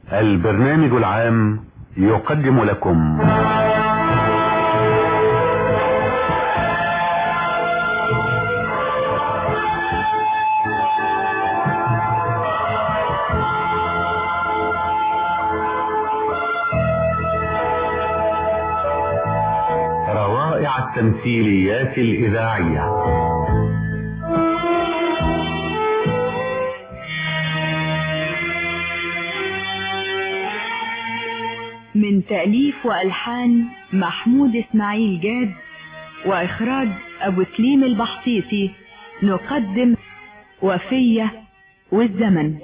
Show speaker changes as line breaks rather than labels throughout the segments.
البرنامج العام يقدم لكم روائع التمثيليات الإذاعية
من تأليف وألحان محمود إسماعيل جاد وإخراج أبو سليم البحطيطي نقدم وفية والزمن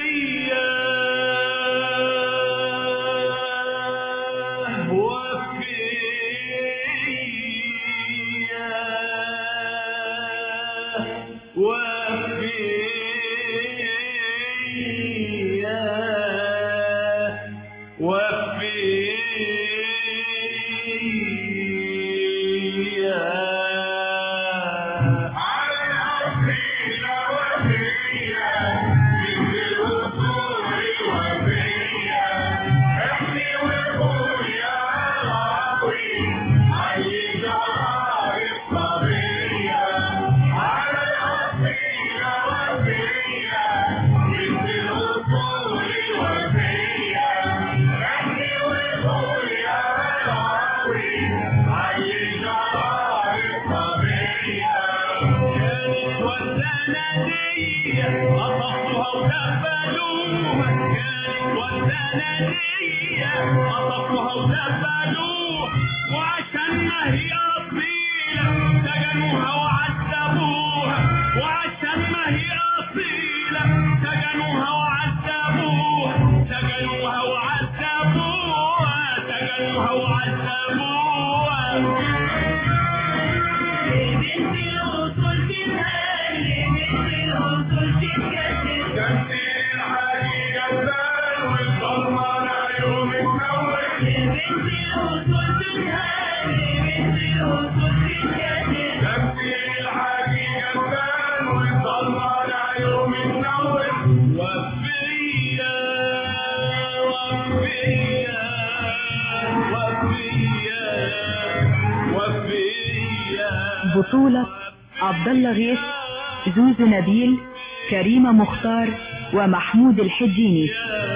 بطولة عبد الله غيث زوزو نبيل كريمة مختار ومحمود الحجيني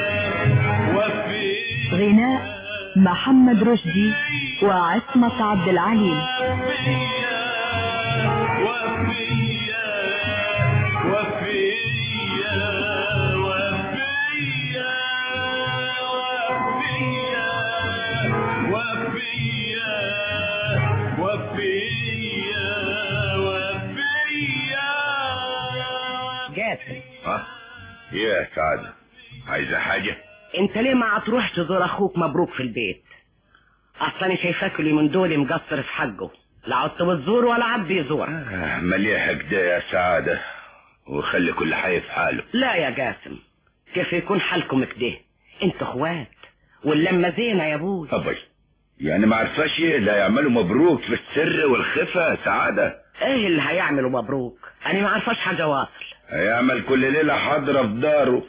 غناء محمد رشدي وعصمة عبد العليم
جاسم
ها يا سعادة عايزة حاجة
انت ليه ما هتروح تزور اخوك مبروك في البيت اصلا انا شايفاك اليومين دول مقصر في حقه لا عدت بتزور ولا عاد بيزور
آه، مليحك ده يا سعادة وخلي كل حي في حاله
لا يا جاسم كيف يكون حالكم كده انتوا اخوات واللمة زينة يا ابوي
أبي يعني ما عرفاش ايه لا يعملوا مبروك في السر والخفة يا سعادة
ايه اللي هيعملوا مبروك انا ما عارفاش حاجة واصل
هيعمل كل ليلة حاضرة في داره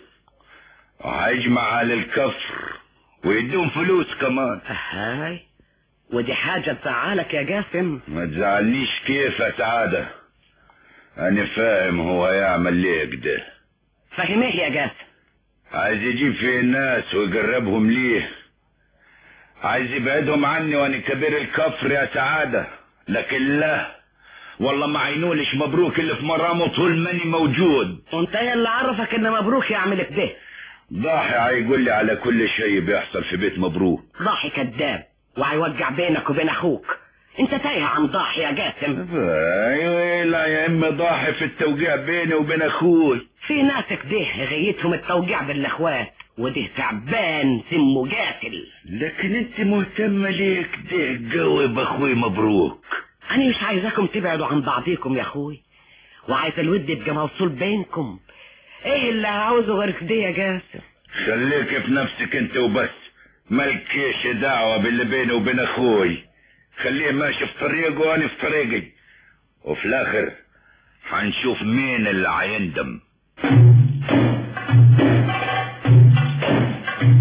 وهيجمع على الكفر ويديهم فلوس كمان
هاي ودي حاجة تزعلك يا جاسم
ما تزعلنيش كيف يا سعادة أنا فاهم هو يعمل ليه كده
فاهم ايه يا جاسم
عايز يجيب فيه الناس ويقربهم ليه عايز يبعدهم عني وانا كبير الكفر يا سعادة لكن لا والله ما عينولش مبروك اللي في مرامه طول ماني موجود
وانت ايه اللي عرفك ان مبروك يعمل كده
ضاحي هيقول لي على كل شيء بيحصل في بيت مبروك
ضاحي كذاب وهيوجع بينك وبين اخوك انت تايه عن ضاحي يا جاسم
ايوه لا يا اما ضاحي في التوقيع بيني وبين اخوي
في ناس كده غيتهم التوجيع بالاخوات وده تعبان سمه قاتل
لكن انت مهتمة ليه كده قوي باخوي مبروك
انا مش عايزاكم تبعدوا عن بعضيكم يا اخوي وعايز الود يبقى موصول بينكم ايه اللي عاوزه غير كده يا جاسم
خليك في نفسك انت وبس مالكيش دعوة باللي بيني وبين اخوي خليه ماشي في طريقه وانا في طريقي وفي الاخر هنشوف مين اللي هيندم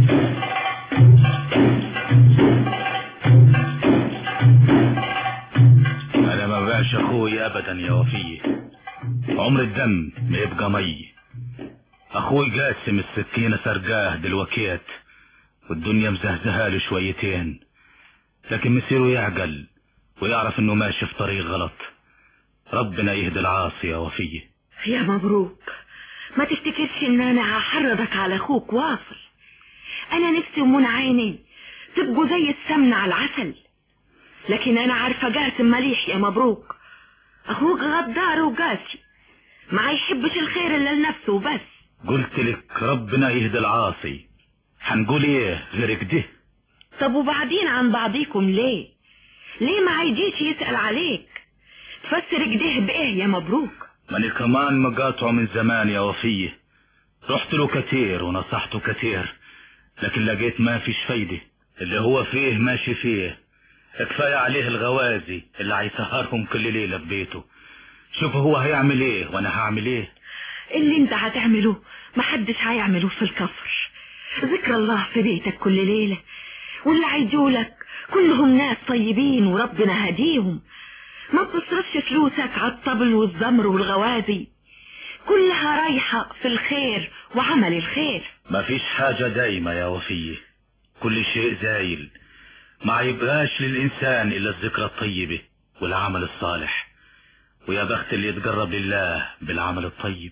انا ما بقاش اخوي ابدا يا وفيه عمر الدم ما يبقى مي اخوي قاسم السكينة سرقاه دلوكيت والدنيا مزهزهة له شويتين لكن مسيره يعقل ويعرف انه ماشي في طريق غلط ربنا يهدي العاصي يا وفيه
يا مبروك ما تفتكرش ان انا هحرضك على اخوك واصل انا نفسي ومن عيني تبقوا زي السمنة على العسل لكن انا عارفة قاسم مليح يا مبروك اخوك غدار وقاسي ما يحبش الخير الا لنفسه وبس
قلت لك ربنا يهدي العاصي هنقول ايه غير كده
طب وبعدين عن بعضيكم ليه ليه ما هيجيش يسأل عليك تفسر كده بايه يا مبروك
ماني كمان مقاطعه من زمان يا وفيه رحت له كتير ونصحته كتير لكن لقيت ما فيش فايدة اللي هو فيه ماشي فيه كفاية عليه الغوازي اللي هيسهرهم كل ليلة في بيته شوف هو هيعمل ايه وانا هعمل ايه
اللي انت هتعمله محدش هيعمله في الكفر ذكر الله في بيتك كل ليلة واللي هيجولك كلهم ناس طيبين وربنا هديهم ما بتصرفش فلوسك على الطبل والزمر والغوازي كلها رايحة في الخير وعمل الخير
ما فيش حاجة دايمة يا وفيه كل شيء زايل ما يبقاش للإنسان إلا الذكرى الطيبة والعمل الصالح ويا بخت اللي يتقرب لله بالعمل الطيب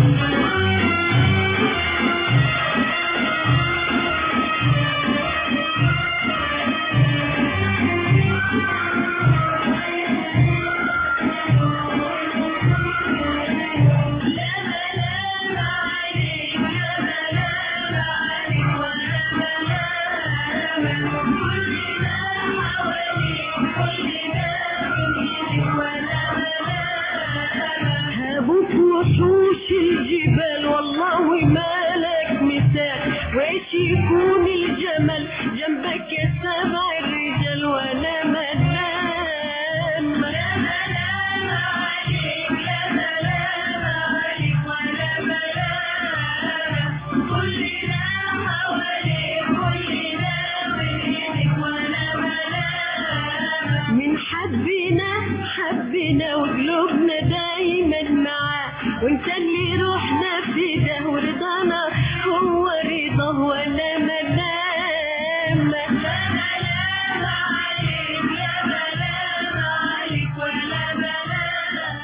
هابوك وحوش الجبال والله مالك مثال وإيش يكون الجمل جنبك يا سبع الرجال ولا مدام يا سلام عليك يا سلام عليك ولا ملام كلنا حواليك كلنا بإيدك ولا ملام من حبنا حبنا وقلوبنا دايما معاه وانت اللي روحنا في ده ورضانا هو رضا ولا ملام لا ملام عليك لا ملام عليك ولا ملام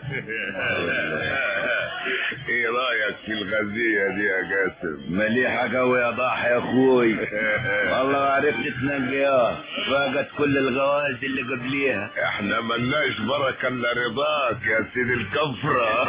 ايه رايك في الغزية دي يا جاسم
مليحة قوي يا ضاحي يا اخوي والله ما عرفت تنقيها فاقت كل الغوازي اللي قبليها
احنا ملناش بركة الا رضاك يا سيدي الكفرة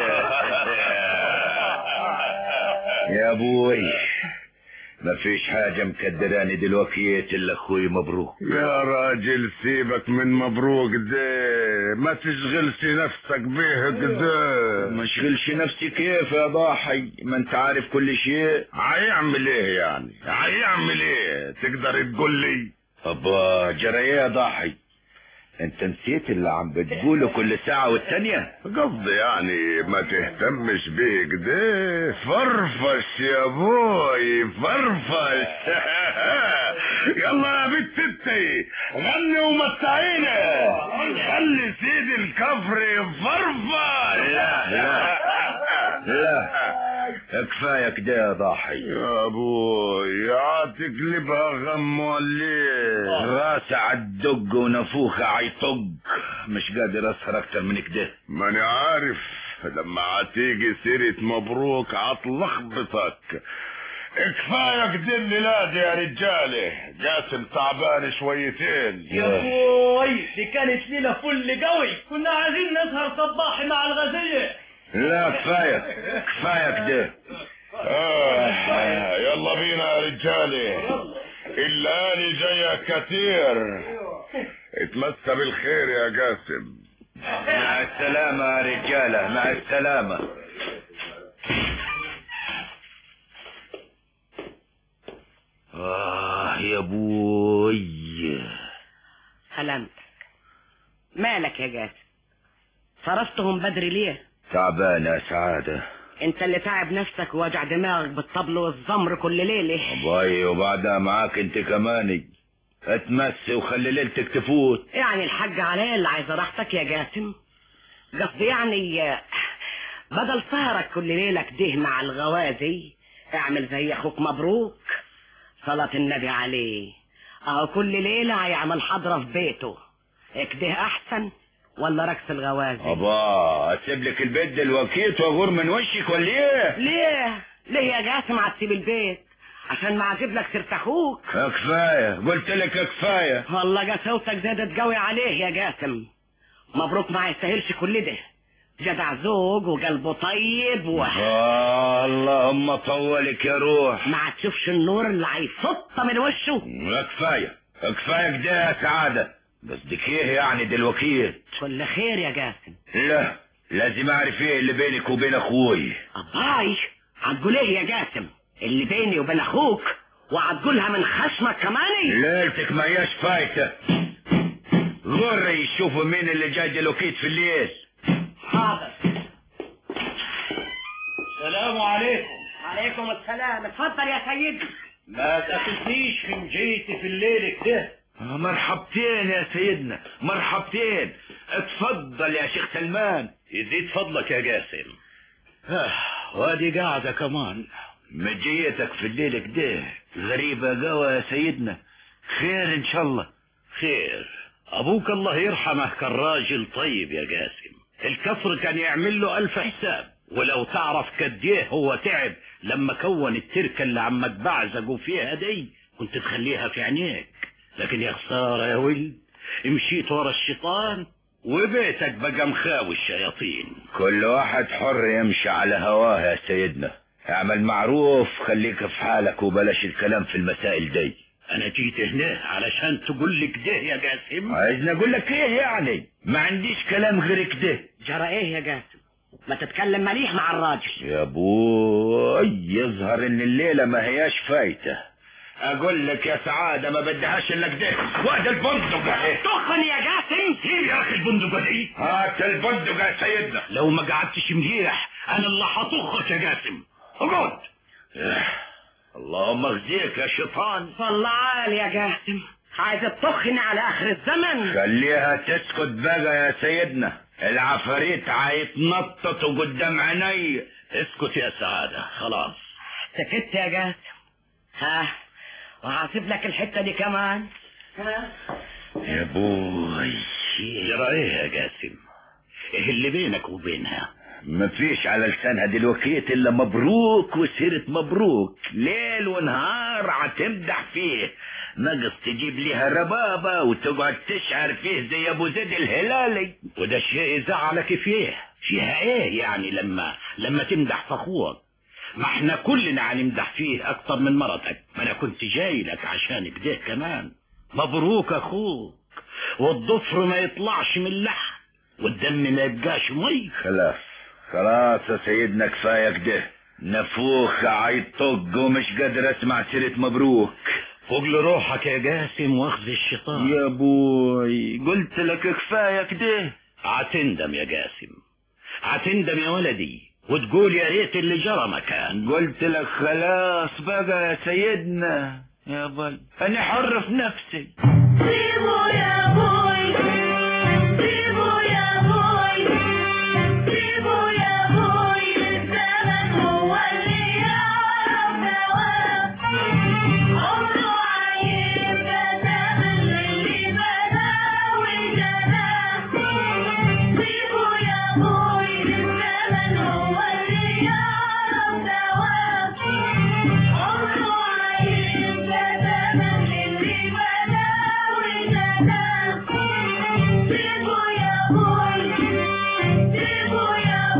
يا ابوي ما فيش حاجة مكدراني دلوقتي الا اخوي مبروك
يا راجل سيبك من مبروك ده ما تشغلش نفسك بيه كده
ما اشغلش نفسي كيف يا ضاحي ما انت عارف كل شيء
هيعمل ايه يعني هيعمل ايه تقدر تقول لي
ابا جرى ايه يا ضاحي انت نسيت اللي عم بتقوله كل ساعة والتانية
قصدي يعني ما تهتمش بيه كده فرفش يا بوي فرفش يلا يا بنت انتي غني ومتعينا خلي سيدي الكفر يفرفش
لا لا لا كفاية كده يا ضاحي
يا ابوي هتقلبها غم وليه
راسي عالدق ونفوخة عيطق مش قادر اسهر اكتر من كده
ماني عارف لما هتيجي سيرة مبروك هتلخبطك كفاية كده الليلة دي يا رجالة جاسم تعبان شويتين
يا بوي دي كانت ليلة فل قوي كنا عايزين نسهر صباحي مع الغزية
لا كفاية كفاية كده
آه يلا بينا يا رجالة الليالي جاية كتير اتمسى بالخير يا جاسم
مع السلامة يا رجالة مع السلامة آه يا بوي
سلامتك مالك يا جاسم صرفتهم بدري ليه
تعبان يا سعادة
انت اللي تعب نفسك ووجع دماغك بالطبل والزمر كل ليلة
باي وبعدها معاك انت كماني اتمس وخلي ليلتك تفوت
يعني الحاج علي اللي عايزة راحتك يا جاسم قصدي يعني آه، بدل سهرك كل ليلة كده مع الغوازي اعمل زي اخوك مبروك صلاة النبي عليه اهو كل ليلة هيعمل حضرة في بيته كده احسن ولا رقص الغوازي
ابا اسيب لك البيت دلوقتي واغور من وشك ولا ايه
ليه ليه يا جاسم هتسيب البيت عشان ما اجيب لك سيرة اخوك
كفايه قلت لك كفايه
والله قساوتك زادت قوي عليه يا جاسم مبروك ما يستاهلش كل ده جدع زوج وقلبه طيب و...
آه اللهم طولك يا روح
ما تشوفش النور اللي هيفط من وشه
كفايه كفايه كده يا سعاده قصدك ايه يعني دلوقتي
كل خير يا جاسم
لا لازم اعرف ايه اللي بينك وبين اخوي
أباي هتقول ايه يا جاسم اللي بيني وبين اخوك وهتقولها من خشمك كمان
ليلتك ما هياش فايته غر يشوفوا مين اللي جاي دلوقتي في الليل
حاضر
السلام عليكم
عليكم السلام اتفضل يا سيدي
ما تاخذنيش من جيتي في الليل كده
مرحبتين يا سيدنا مرحبتين اتفضل يا شيخ سلمان
يزيد فضلك يا جاسم آه، وادي قاعدة كمان
مجيتك في الليل كده غريبة قوي يا سيدنا خير ان شاء الله
خير ابوك الله يرحمه كان راجل طيب يا جاسم الكفر كان يعمل له الف حساب ولو تعرف قد ايه هو تعب لما كون التركه اللي عمك بعزقوا فيها دي كنت تخليها في عينيك لكن يا خساره يا ولد مشيت ورا الشيطان وبيتك بقى مخاوي الشياطين
كل واحد حر يمشي على هواه يا سيدنا اعمل معروف خليك في حالك وبلاش الكلام في المسائل دي
انا جيت هنا علشان تقول لي كده يا جاسم
عايزني اقول لك ايه يعني ما عنديش كلام غير كده
جرى ايه يا جاسم ما تتكلم مليح مع الراجل
يا ابوي يظهر ان الليله ما هياش فايته اقول لك يا سعاده ما بدهاش الا كده وقت البندق اهي
تخن يا جاسم
ايه يا اخي البندقه دي
هات البندق يا سيدنا
لو ما قعدتش مليح انا اللي هطخك يا جاسم اقعد
اللهم اخزيك يا شيطان
والله عال يا جاسم عايز تطخني على اخر الزمن
خليها تسكت بقى يا سيدنا العفاريت هيتنططوا قدام عيني
اسكت يا سعادة خلاص
سكت يا جاسم ها وهسيب لك الحته دي كمان ها
يا بوي
جرى ايه يا جاسم ايه اللي بينك وبينها
مفيش على لسانها دلوقتي الا مبروك وسيرة مبروك ليل ونهار هتمدح فيه ناقص تجيب ليها ربابة وتقعد تشعر فيه زي ابو زيد الهلالي
وده شيء يزعلك فيه فيها ايه يعني لما لما تمدح في اخوك ما احنا كلنا هنمدح فيه اكتر من مرتك ما انا كنت جاي لك عشان كده كمان مبروك اخوك والضفر ما يطلعش من اللحم والدم ما يبقاش مي
خلاص خلاص يا سيدنا كفاية كده نفوخ عيطق ومش قادر اسمع سيرة مبروك
فوق لروحك يا جاسم واخذ الشيطان
يا بوي قلت لك كفاية كده
هتندم يا جاسم هتندم يا ولدي وتقول يا ريت اللي جرى مكان
قلت لك خلاص بقى يا سيدنا يا بي انا حر في نفسي
سيبوا يا بوي سيبوا يا بوي سيبوا يا بوي الزمن هو اللي يعرف نواه عمره عيب كتاب اللي بداه وجناه سيبوا يا بوي الزمن هو اللي يعرف نواه عمره عيب كتاب اللي بداه وجناه سيبوا يا بوي سيبوا يا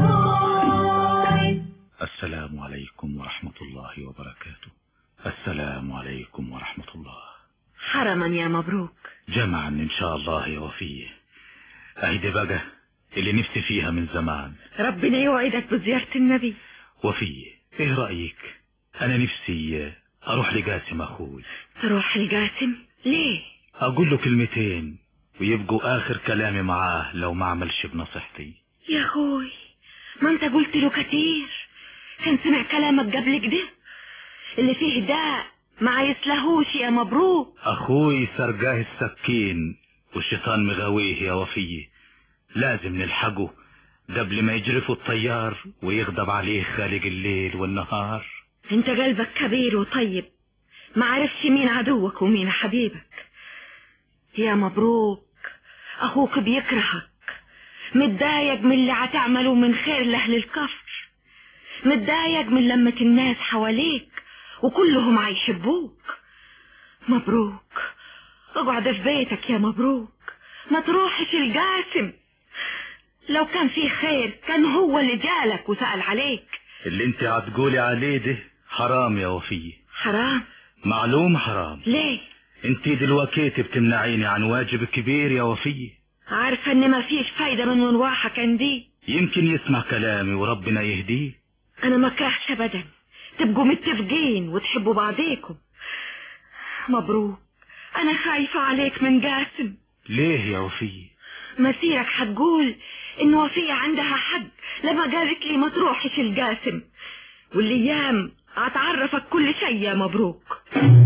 بوي
السلام عليكم ورحمة الله وبركاته السلام عليكم ورحمة الله
حرما يا مبروك
جمعا إن شاء الله يا وفيه أهدي بقى اللي نفسي فيها من زمان
ربنا يوعدك بزيارة النبي
وفيه إيه رأيك أنا نفسي أروح لقاسم أخوي
تروح لجاسم ليه
أقول له كلمتين ويبقوا آخر كلامي معاه لو ما عملش بنصيحتي
يا اخوي ما انت قلت له كتير كان سمع كلامك قبل كده اللي فيه داء ما يسلهوش يا مبروك
اخوي سرقاه السكين والشيطان مغاويه يا وفيه لازم نلحقه قبل ما يجرفوا الطيار ويغضب عليه خالق الليل والنهار
انت قلبك كبير وطيب ما عرفش مين عدوك ومين حبيبك يا مبروك اخوك بيكرهك متضايق من اللي هتعمله من خير لاهل الكفر متضايق من لمة الناس حواليك وكلهم هيحبوك مبروك اقعد في بيتك يا مبروك ما تروحش الجاسم لو كان في خير كان هو اللي جالك وسأل عليك
اللي انت هتقولي عليه ده حرام يا وفيه
حرام
معلوم حرام
ليه
انت دلوقتي بتمنعيني عن واجب كبير يا وفيه
عارفة ان ما فيش فايدة من منواحك عندي
يمكن يسمع كلامي وربنا يهديه
انا ما كرهش ابدا تبقوا متفقين وتحبوا بعضيكم مبروك انا خايفة عليك من جاسم
ليه يا وفيه
مسيرك هتقول ان وفية عندها حق لما قالت لي ما تروحش الجاسم والايام هتعرفك كل شيء يا مبروك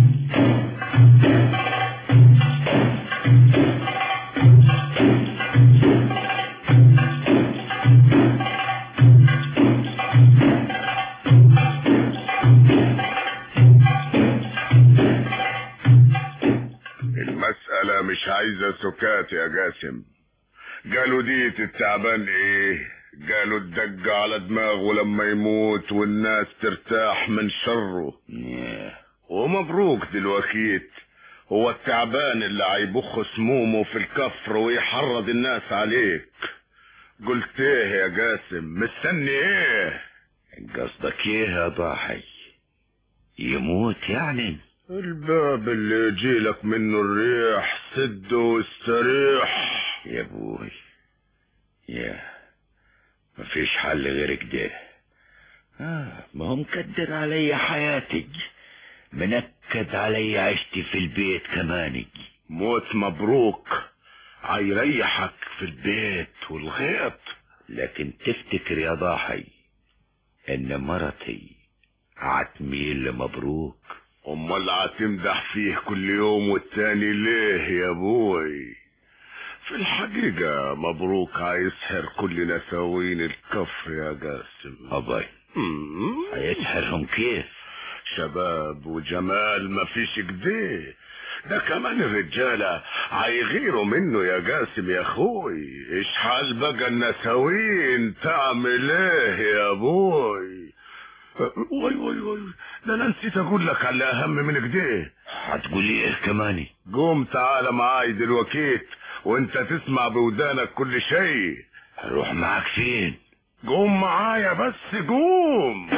المسألة مش عايزة سكات يا جاسم قالوا ديت التعبان ايه قالوا الدق على دماغه لما يموت والناس ترتاح من شره ومبروك دلوكيت هو التعبان اللي هيبخ سمومه في الكفر ويحرض الناس عليك قلت ايه يا جاسم مستني ايه
قصدك ايه يا ضاحي يموت يعني
الباب اللي يجيلك منه الريح سد واستريح
يا ابوي يا مفيش حل غير كده آه ما هو مكدر علي حياتي منكد علي عشتي في البيت كماني
موت مبروك هيريحك في البيت والغيط
لكن تفتكر يا ضاحي ان مرتي عتميل لمبروك
امال هتمدح فيه كل يوم والتاني ليه يا ابوي في الحقيقة مبروك هيسحر كل نساوين الكفر يا جاسم
أباي
مم.
هيسحرهم كيف
شباب وجمال مفيش كده ده كمان الرجالة هيغيروا منه يا جاسم يا اخوي ايش حال بقى النساوين تعمل ايه يا ابوي وي وي وي ده انا نسيت اقول لك على اهم من كده
هتقولي ايه كماني
قوم تعالى معاي دلوقتي وانت تسمع بودانك كل شيء
هروح معاك فين
قوم معايا بس قوم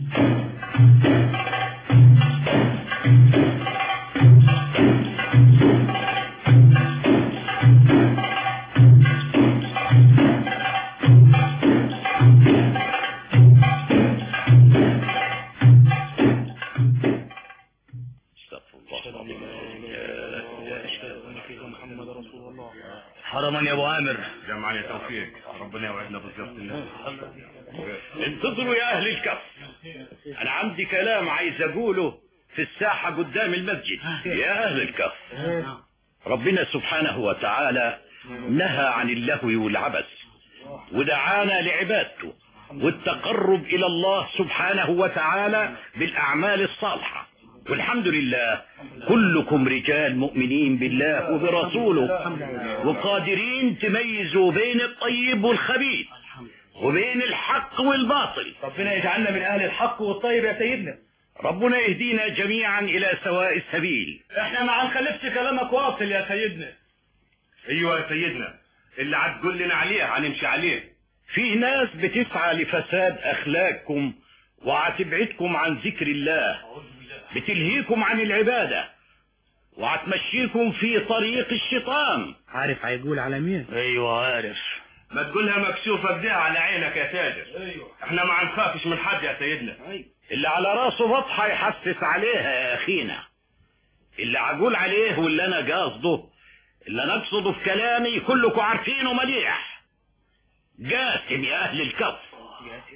حرما يا ابو عامر
جمعا يا توفيق ربنا يوعدنا بالظبط الناس
انتظروا يا اهل الكف انا عندي كلام عايز اقوله في الساحة قدام المسجد يا اهل الكف ربنا سبحانه وتعالى نهى عن اللهو والعبث ودعانا لعبادته والتقرب الى الله سبحانه وتعالى بالاعمال الصالحة والحمد لله كلكم رجال مؤمنين بالله وبرسوله وقادرين تميزوا بين الطيب والخبيث وبين الحق والباطل
ربنا يجعلنا من اهل الحق والطيب يا سيدنا
ربنا يهدينا جميعا الى سواء السبيل
احنا ما هنخلفش كلامك واصل يا سيدنا
ايوه يا سيدنا اللي هتقول لنا عليه هنمشي عليه
في ناس بتسعى لفساد اخلاقكم وهتبعدكم عن ذكر الله بتلهيكم عن العبادة وهتمشيكم في طريق الشيطان
عارف هيقول على مين
ايوه عارف
ما تقولها مكشوفة كده على عينك يا تاجر
ايوه
احنا ما هنخافش من حد يا سيدنا
اللي على راسه بطحة يحسس عليها يا اخينا اللي عقول عليه واللي انا قاصده اللي انا اقصده في كلامي كلكم عارفينه مليح جاسم يا اهل الكف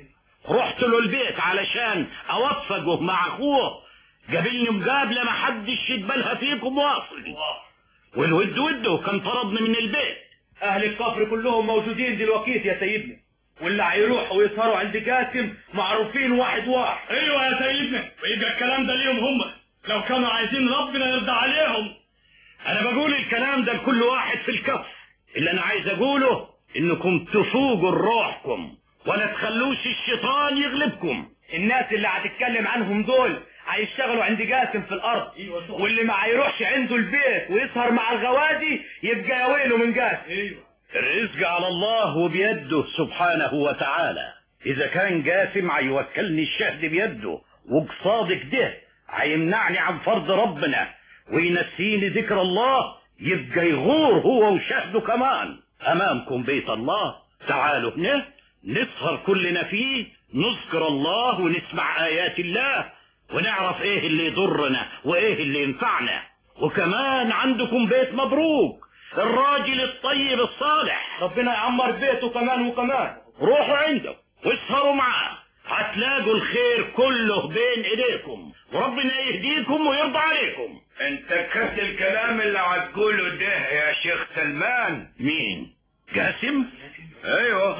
رحت له البيت علشان اوفقه مع اخوه قابلني مقابله ما حدش يتبلها فيكم واصل والود وده كان طردني من البيت
اهل الكفر كلهم موجودين دلوقتي يا سيدنا واللي هيروحوا ويسهروا عند جاسم معروفين واحد واحد
ايوه يا سيدنا ويبقى الكلام ده ليهم هم لو كانوا عايزين ربنا يرضى عليهم
انا بقول الكلام ده لكل واحد في الكفر اللي انا عايز اقوله انكم تفوقوا لروحكم ولا تخلوش الشيطان يغلبكم
الناس اللي هتتكلم عنهم دول هيشتغلوا عند جاسم في الارض واللي ما هيروحش عنده البيت ويسهر مع الغوادي يبقى يا ويله من جاسم
ايوه
الرزق على الله وبيده سبحانه وتعالى اذا كان جاسم هيوكلني الشهد بيده وقصادك ده هيمنعني عن فرض ربنا وينسيني ذكر الله يبقى يغور هو وشهده كمان امامكم بيت الله تعالوا هنا نسهر كلنا فيه نذكر الله ونسمع ايات الله ونعرف ايه اللي يضرنا وايه اللي ينفعنا وكمان عندكم بيت مبروك الراجل الطيب الصالح
ربنا يعمر بيته كمان وكمان
روحوا عنده واسهروا معاه هتلاقوا الخير كله بين ايديكم وربنا يهديكم ويرضى عليكم
انت كفت الكلام اللي هتقوله ده يا شيخ سلمان
مين جاسم
ايوه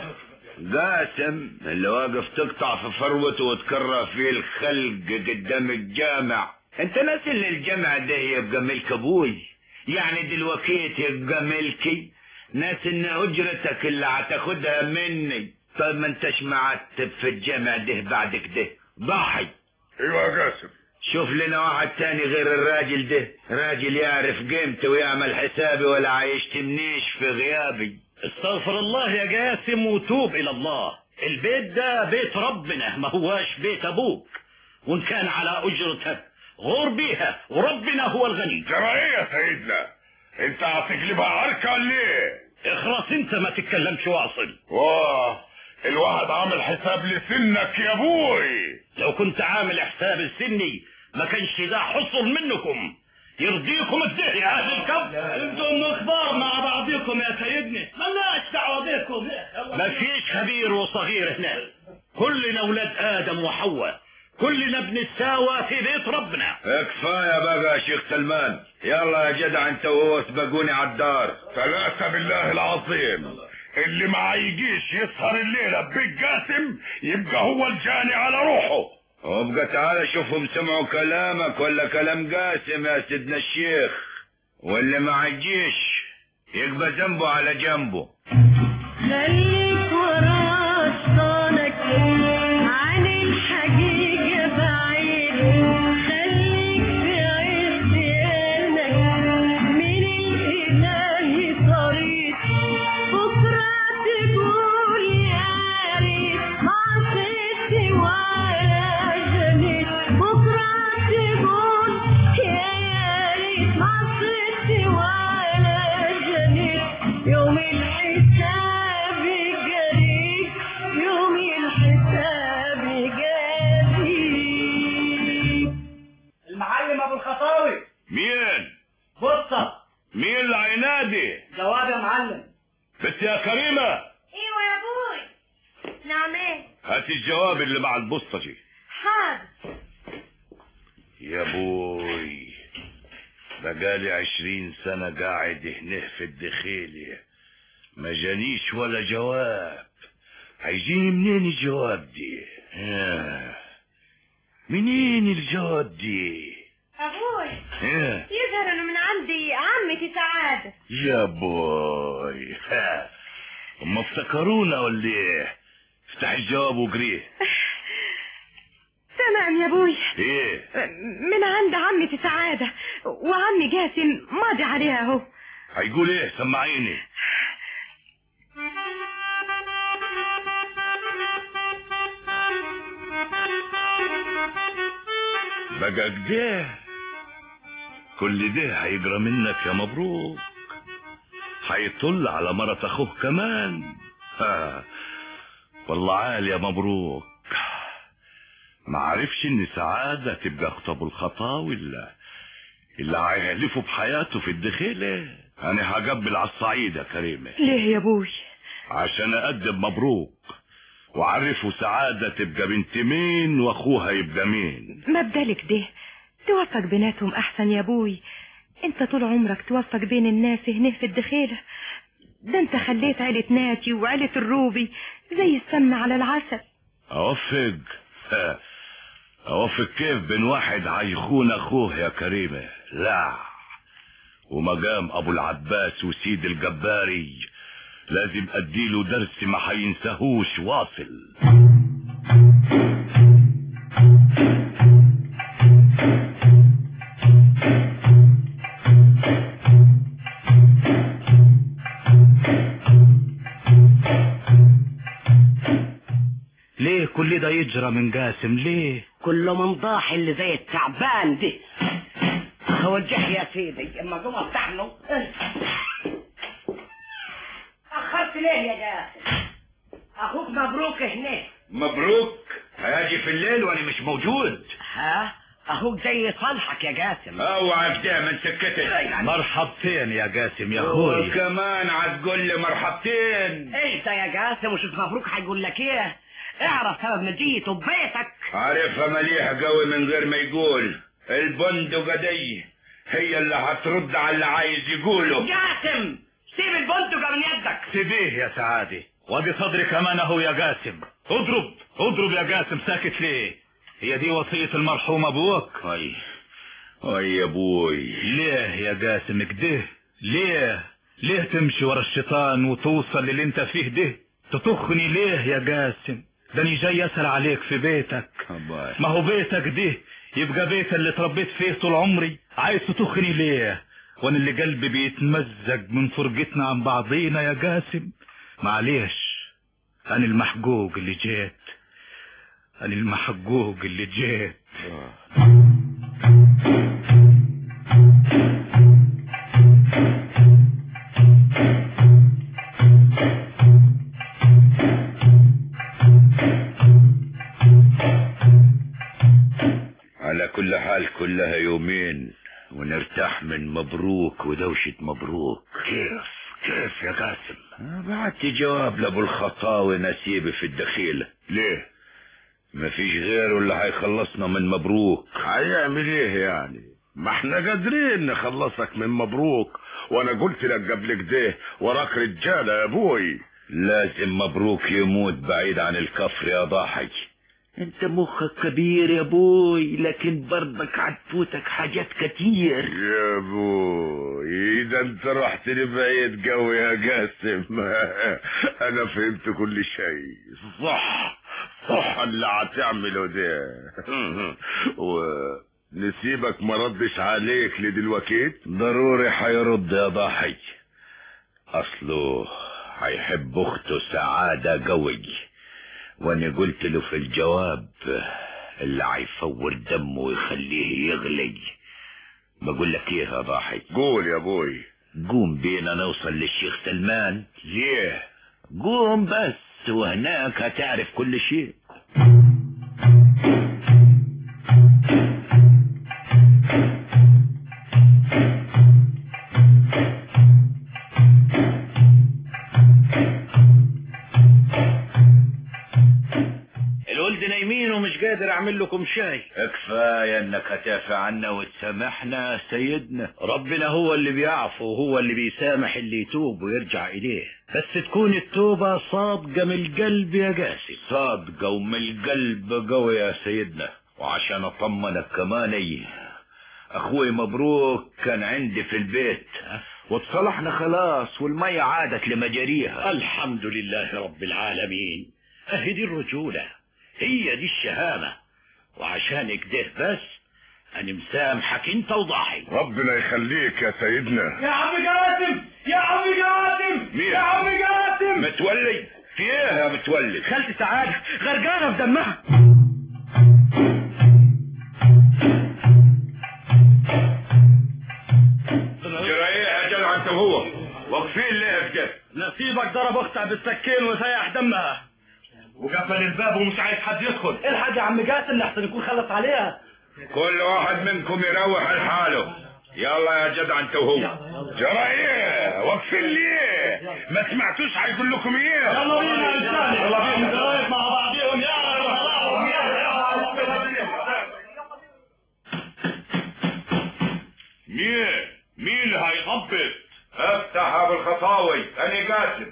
قاسم اللي واقف تقطع في فروته وتكره فيه الخلق قدام الجامع انت ناسي ان الجامع ده يبقى ملك ابوي يعني دلوقتي يبقى ملكي ناس ان اجرتك اللي هتاخدها مني طيب ما انتش معتب في الجامع ده بعد كده ضحي
ايوه يا قاسم
شوف لنا واحد تاني غير الراجل ده راجل يعرف قيمته ويعمل حسابي ولا عايشتمنيش في غيابي
استغفر الله يا جاسم وتوب الى الله البيت ده بيت ربنا ما هواش بيت ابوك وان كان على اجرتك غور بيها وربنا هو الغني
جرى ايه يا سيدنا انت هتقلبها عركة ولا ايه
اخرس انت ما تتكلمش واصل
واه الواحد عامل حساب لسنك يا ابوي
لو كنت عامل حساب السني ما كانش ده حصل منكم يرضيكم الدهر يا اهل الكف
انتم اخبار مع بعضكم يا سيدنا ملناش دعوه بكم
ما فيش كبير وصغير هنا كلنا اولاد ادم وحواء كلنا بنتساوى في بيت ربنا
كفاية بقى يا شيخ سلمان يلا يا جدع انت وهو اسبقوني على الدار
ثلاثة بالله العظيم اللي ما يجيش يسهر الليلة ببيت قاسم يبقى هو الجاني على روحه
وابقى تعالى شوفهم سمعوا كلامك ولا كلام قاسم يا سيدنا الشيخ واللي ما يجيش يبقى ذنبه على جنبه
خليك ورا شطانك عن الحقيقة بعيد خليك في عز عينك من الإله طريق بكرة تقول يا ريت ما عصيت ولا جنيت بكرة تقول يا ريت ما عصيت ولا جنيت يوم الحساب قريب يوم الحساب قريب
المعلم ابو الخطاوي
مين
بصة
مين اللي هينادي
جواب يا معلم
بس يا كريمة
ايوه يا ابوي نعم ايه
هات الجواب اللي مع البسطجي
حاضر
يا بوي بقالي عشرين سنة قاعد هنا في الدخيلة ما جانيش ولا جواب هيجيني منين الجواب دي آه. منين الجواب دي
ابوي
آه.
يظهر انه من عندي عمتي سعادة
يا بوي ها. هم افتكرونا ولا ايه افتح الجواب وقريه
تمام يا ابوي
ايه
من عند عمتي سعادة وعمي جاسم ماضي عليها اهو
هيقول ايه سمعيني بقى كده كل ده هيجرى منك يا مبروك هيطل على مرة اخوه كمان ها. والله عال يا مبروك ما عرفش ان سعادة تبقى اخت ابو الخطاوي اللي اللي هيهلفه بحياته في الدخيلة انا هقبل على الصعيد يا كريمة
ليه يا ابوي
عشان اقدم مبروك
وعرفوا سعادة تبقى بنت مين واخوها يبقى مين
ما بدالك ده توفق بيناتهم احسن يا ابوي انت طول عمرك توفق بين الناس هنا في الدخيلة ده انت خليت عيلة ناتي وعيلة الروبي زي السمنة على العسل
اوفق ها، اوفق كيف بين واحد هيخون اخوه يا كريمة لا ومقام ابو العباس وسيد الجباري لازم اديله درس ما هينساهوش واصل
ليه كل ده يجرى من جاسم ليه
كله من ضاح اللي زي التعبان دي اوجه يا سيدي اما قوم افتح له اخرت ليه يا جاسم اخوك مبروك هنا
مبروك هاجي في الليل وانا مش موجود
ها اخوك زي صالحك يا جاسم
اوعى ابدا من سكتك
مرحبتين يا جاسم يا اخوي
وكمان هتقول لي مرحبتين
اهدى يا جاسم وشوف مبروك هيقول لك ايه اعرف سبب مجيته ببيتك
عارفها مليح قوي من غير ما يقول البندقة دي هي اللي هترد على اللي عايز يقوله
جاسم سيب البندقة من يدك
سيبيه يا سعادة وادي صدري كمان اهو يا جاسم اضرب اضرب يا جاسم ساكت ليه هي دي وصية المرحوم ابوك
اي اي يا ابوي
ليه يا جاسم كده ليه ليه تمشي ورا الشيطان وتوصل للي انت فيه ده تطخني ليه يا جاسم ده انا جاي اسال عليك في بيتك
أباي.
ما هو بيتك ده يبقى بيت اللي اتربيت فيه طول عمري عايز تطخني ليه وانا اللي قلبي بيتمزج من فرجتنا عن بعضينا يا جاسم معلش انا المحجوج اللي جيت انا المحجوج اللي جيت
على كل حال كلها يومين ونرتاح من مبروك ودوشة مبروك
كيف كيف يا قاسم
بعت جواب لابو الخطاوي نسيبي في الدخيلة
ليه
مفيش غيره اللي هيخلصنا من مبروك
هيعمل ايه يعني ما احنا قادرين نخلصك من مبروك وانا قلت لك قبل كده وراك رجاله يا ابوي
لازم مبروك يموت بعيد عن الكفر يا ضاحي انت مخك كبير يا ابوي لكن برضك هتفوتك حاجات كتير
يا ابوي اذا انت رحت لبعيد قوي يا قاسم انا فهمت كل شيء صح صح اللي هتعمله ده ونسيبك ما ردش عليك لدلوقتي
ضروري هيرد يا ضاحي اصله هيحب اخته سعادة قوي وانا قلت له في الجواب اللي هيفور دمه ويخليه يغلي بقول لك ايه يا ضاحي
قول يا ابوي
قوم بينا نوصل للشيخ سلمان
ليه
قوم بس وهناك هتعرف كل شيء
الولد نايمين ومش قادر اعمل لكم شاي
كفاية انك هتعفى عنا وتسامحنا سيدنا
ربنا هو اللي بيعفو وهو اللي بيسامح اللي يتوب ويرجع اليه بس تكون التوبة صادقة من القلب يا جاسم
صادقة ومن القلب قوي يا سيدنا وعشان اطمنك كمان ايه اخوي مبروك كان عندي في البيت واتصلحنا خلاص والمية عادت لمجاريها
الحمد لله رب العالمين اهي دي الرجولة هي دي الشهامة وعشان كده بس انا مسامحك انت وضاحي
ربنا يخليك يا سيدنا
يا عم جاسم يا عم جاسم
مين؟
يا عم جاسم
متولي في ايه يا متولي
خالتي سعادة غرقانة في دمها
جرى ايه يا جدع انت وهو واقفين ليه كده
نصيبك ضرب اختها بالسكين وسيح دمها وقفل الباب ومش عايز حد يدخل الحاج يا عم جاسم لحسن يكون خلص عليها
كل واحد منكم يروح لحاله يلا يا جدع انت وهو جرى ايه واقفين ليه ما سمعتوش هيقول لكم ايه
يلا بينا يا رجال يلا بينا مع بعضيهم يلا
مين مين اللي هيخبط افتح يا ابو الخطاوي انا قاسم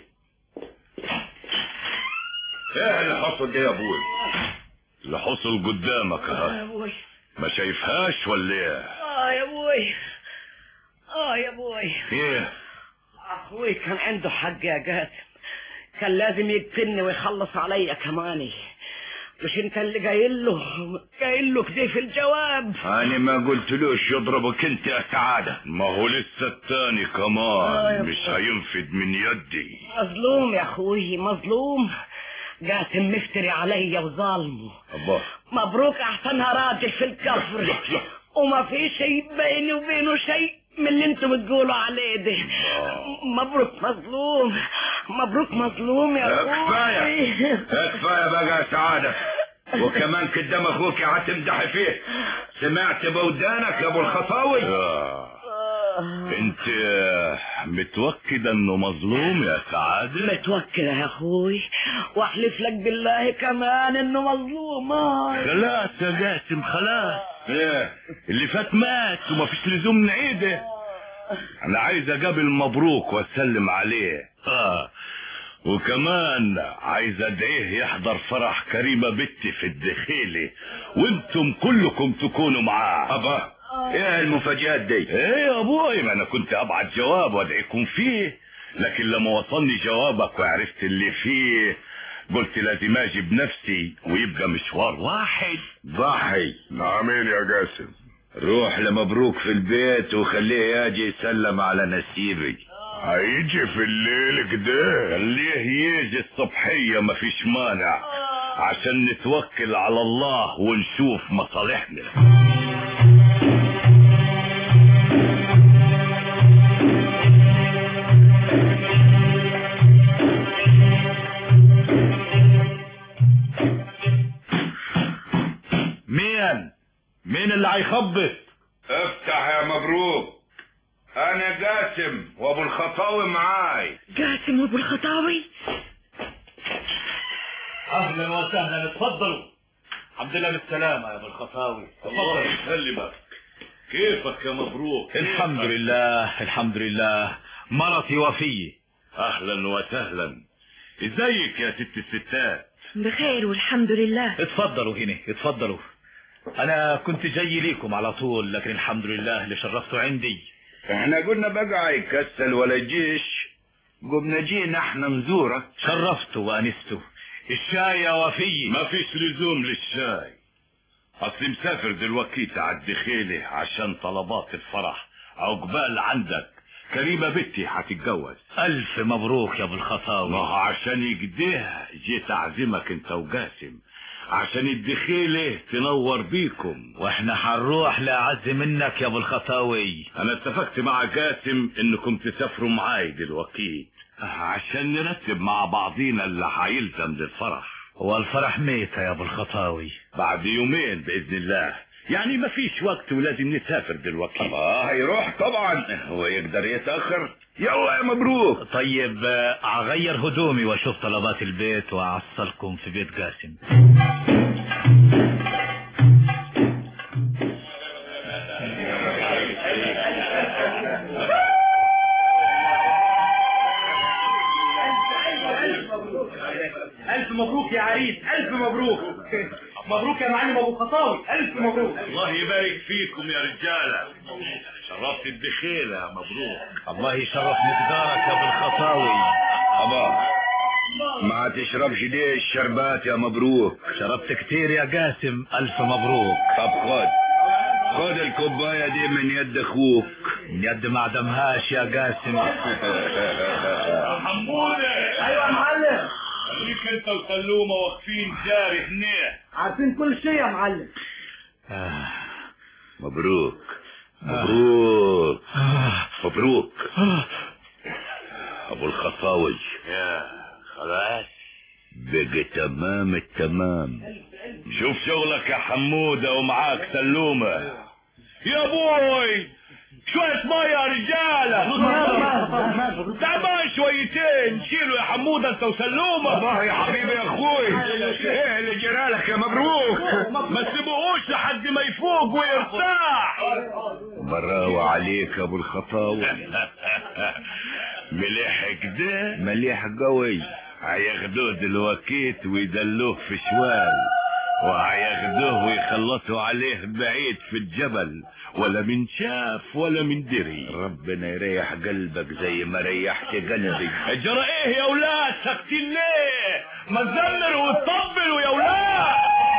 ايه اللي حصل ده يا ابوي اللي حصل قدامك
اه يا
ها
ابوي
ما شايفهاش ولا ايه
اه يا ابوي اه يا ابوي
ايه
اخوي كان عنده حق يا قاسم كان لازم يقتلني ويخلص عليا كماني مش انت اللي قايل له قايل له كده في الجواب
انا ما قلتلوش يضربك انت يا سعادة ما هو لسه التاني
آه يا
كمان مش
أخوي.
هينفد من يدي
مظلوم يا اخوي مظلوم قاسم مفتري عليا وظالمه
الله
مبروك احسنها راجل في الكفر وما في شيء بيني وبينه شيء من اللي انتم بتقولوا عليه ده مبروك مظلوم مبروك مظلوم يا
كفاية
اخوي
كفاية بقى يا سعادة وكمان قدام اخوك هتمدح فيه سمعت بودانك يا ابو الخطاوي انت متوكد انه مظلوم يا سعادة
متوكل يا اخوي واحلف لك بالله كمان انه مظلوم آه.
خلاص يا جاسم خلاص ايه اللي فات مات ومفيش لزوم نعيده انا عايز اقابل مبروك واسلم عليه اه وكمان عايز ادعيه يحضر فرح كريمة بنتي في الدخيلة وانتم كلكم تكونوا معاه ابا ايه المفاجآت دي ايه يا ابوي ما انا كنت ابعت جواب وادعيكم فيه لكن لما وصلني جوابك وعرفت اللي فيه قلت لازم اجي بنفسي ويبقى مشوار واحد ضحي
نعمين يا قاسم
روح لمبروك في البيت وخليه يجي يسلم على نسيبي
هيجي في الليل كده
خليه يجي الصبحية مفيش مانع عشان نتوكل على الله ونشوف مصالحنا مين مين اللي هيخبط افتح يا مبروك انا قاسم وابو الخطاوي معاي
قاسم وابو الخطاوي
اهلا وسهلا اتفضلوا الحمد لله بالسلامة يا ابو الخطاوي
الله يسلمك كيفك يا مبروك
الحمد لله الحمد لله مرتي وفية
اهلا وسهلا ازيك يا ست الستات
بخير والحمد لله
اتفضلوا هنا اتفضلوا انا كنت جاي ليكم على طول لكن الحمد لله اللي شرفتوا عندي
احنا قلنا بقى يكسل ولا جيش قمنا جينا احنا نزورك
شرفتوا وانستوا الشاي يا وفية
ما فيش لزوم للشاي اصلي مسافر دلوقتي على الدخيلة عشان طلبات الفرح عقبال عندك كريمة بنتي هتتجوز
الف مبروك يا ابو
ما
الخطاوي
هو عشان يجديها جيت اعزمك انت وقاسم عشان الدخيلة تنور بيكم
واحنا حنروح لاعز منك يا ابو الخطاوي
انا اتفقت مع قاسم انكم تسافروا معاي دلوقتي عشان نرتب مع بعضينا اللي هيلزم للفرح
هو الفرح ميتة يا ابو الخطاوي
بعد يومين باذن الله يعني ما فيش وقت ولازم نسافر دلوقتي اه هيروح طبعا هو يقدر يتاخر يلا يا مبروك
طيب آه، اغير هدومي واشوف طلبات البيت واعصلكم في بيت قاسم
ألف مبروك يا عريس ألف مبروك مبروك يا معلم أبو الخطاوي ألف مبروك
الله يبارك فيكم يا رجاله شرفت الدخيله مبروك
الله يشرف مقدارك يا ابو الخطاوي
ابا ما تشربش دي الشربات يا مبروك
شربت كتير يا قاسم الف مبروك
طب خد خد الكوبايه دي من يد اخوك
من يد ما عدمهاش يا قاسم
حمودة
أيوة يا معلم
خليك انت وسلومة واقفين جاري هنا
عارفين كل شيء يا معلم
آه.
مبروك مبروك مبروك ابو الخطاوي يا خلاص بقى تمام التمام شوف شغلك يا حمودة ومعاك سلومة يا بوي
كاس ميه يا رجاله تعبان شويتين شيلوا يا حموده انت وسلومه
الله يا حبيبي يا اخوي ايه اللي جرالك يا مبروك
ما تسيبوهوش لحد ما يفوق ويرتاح
براوة عليك يا ابو الخطاوة مليح كده مليح قوي هياخدوه دلوكيت ويدلوه في شوال وهياخدوه ويخلصوا عليه بعيد في الجبل ولا من شاف ولا من دري ربنا يريح قلبك زي ما ريحت قلبي
جرى ايه يا ولاد ساكتين ليه ما تزمر وتطبلوا يا ولاد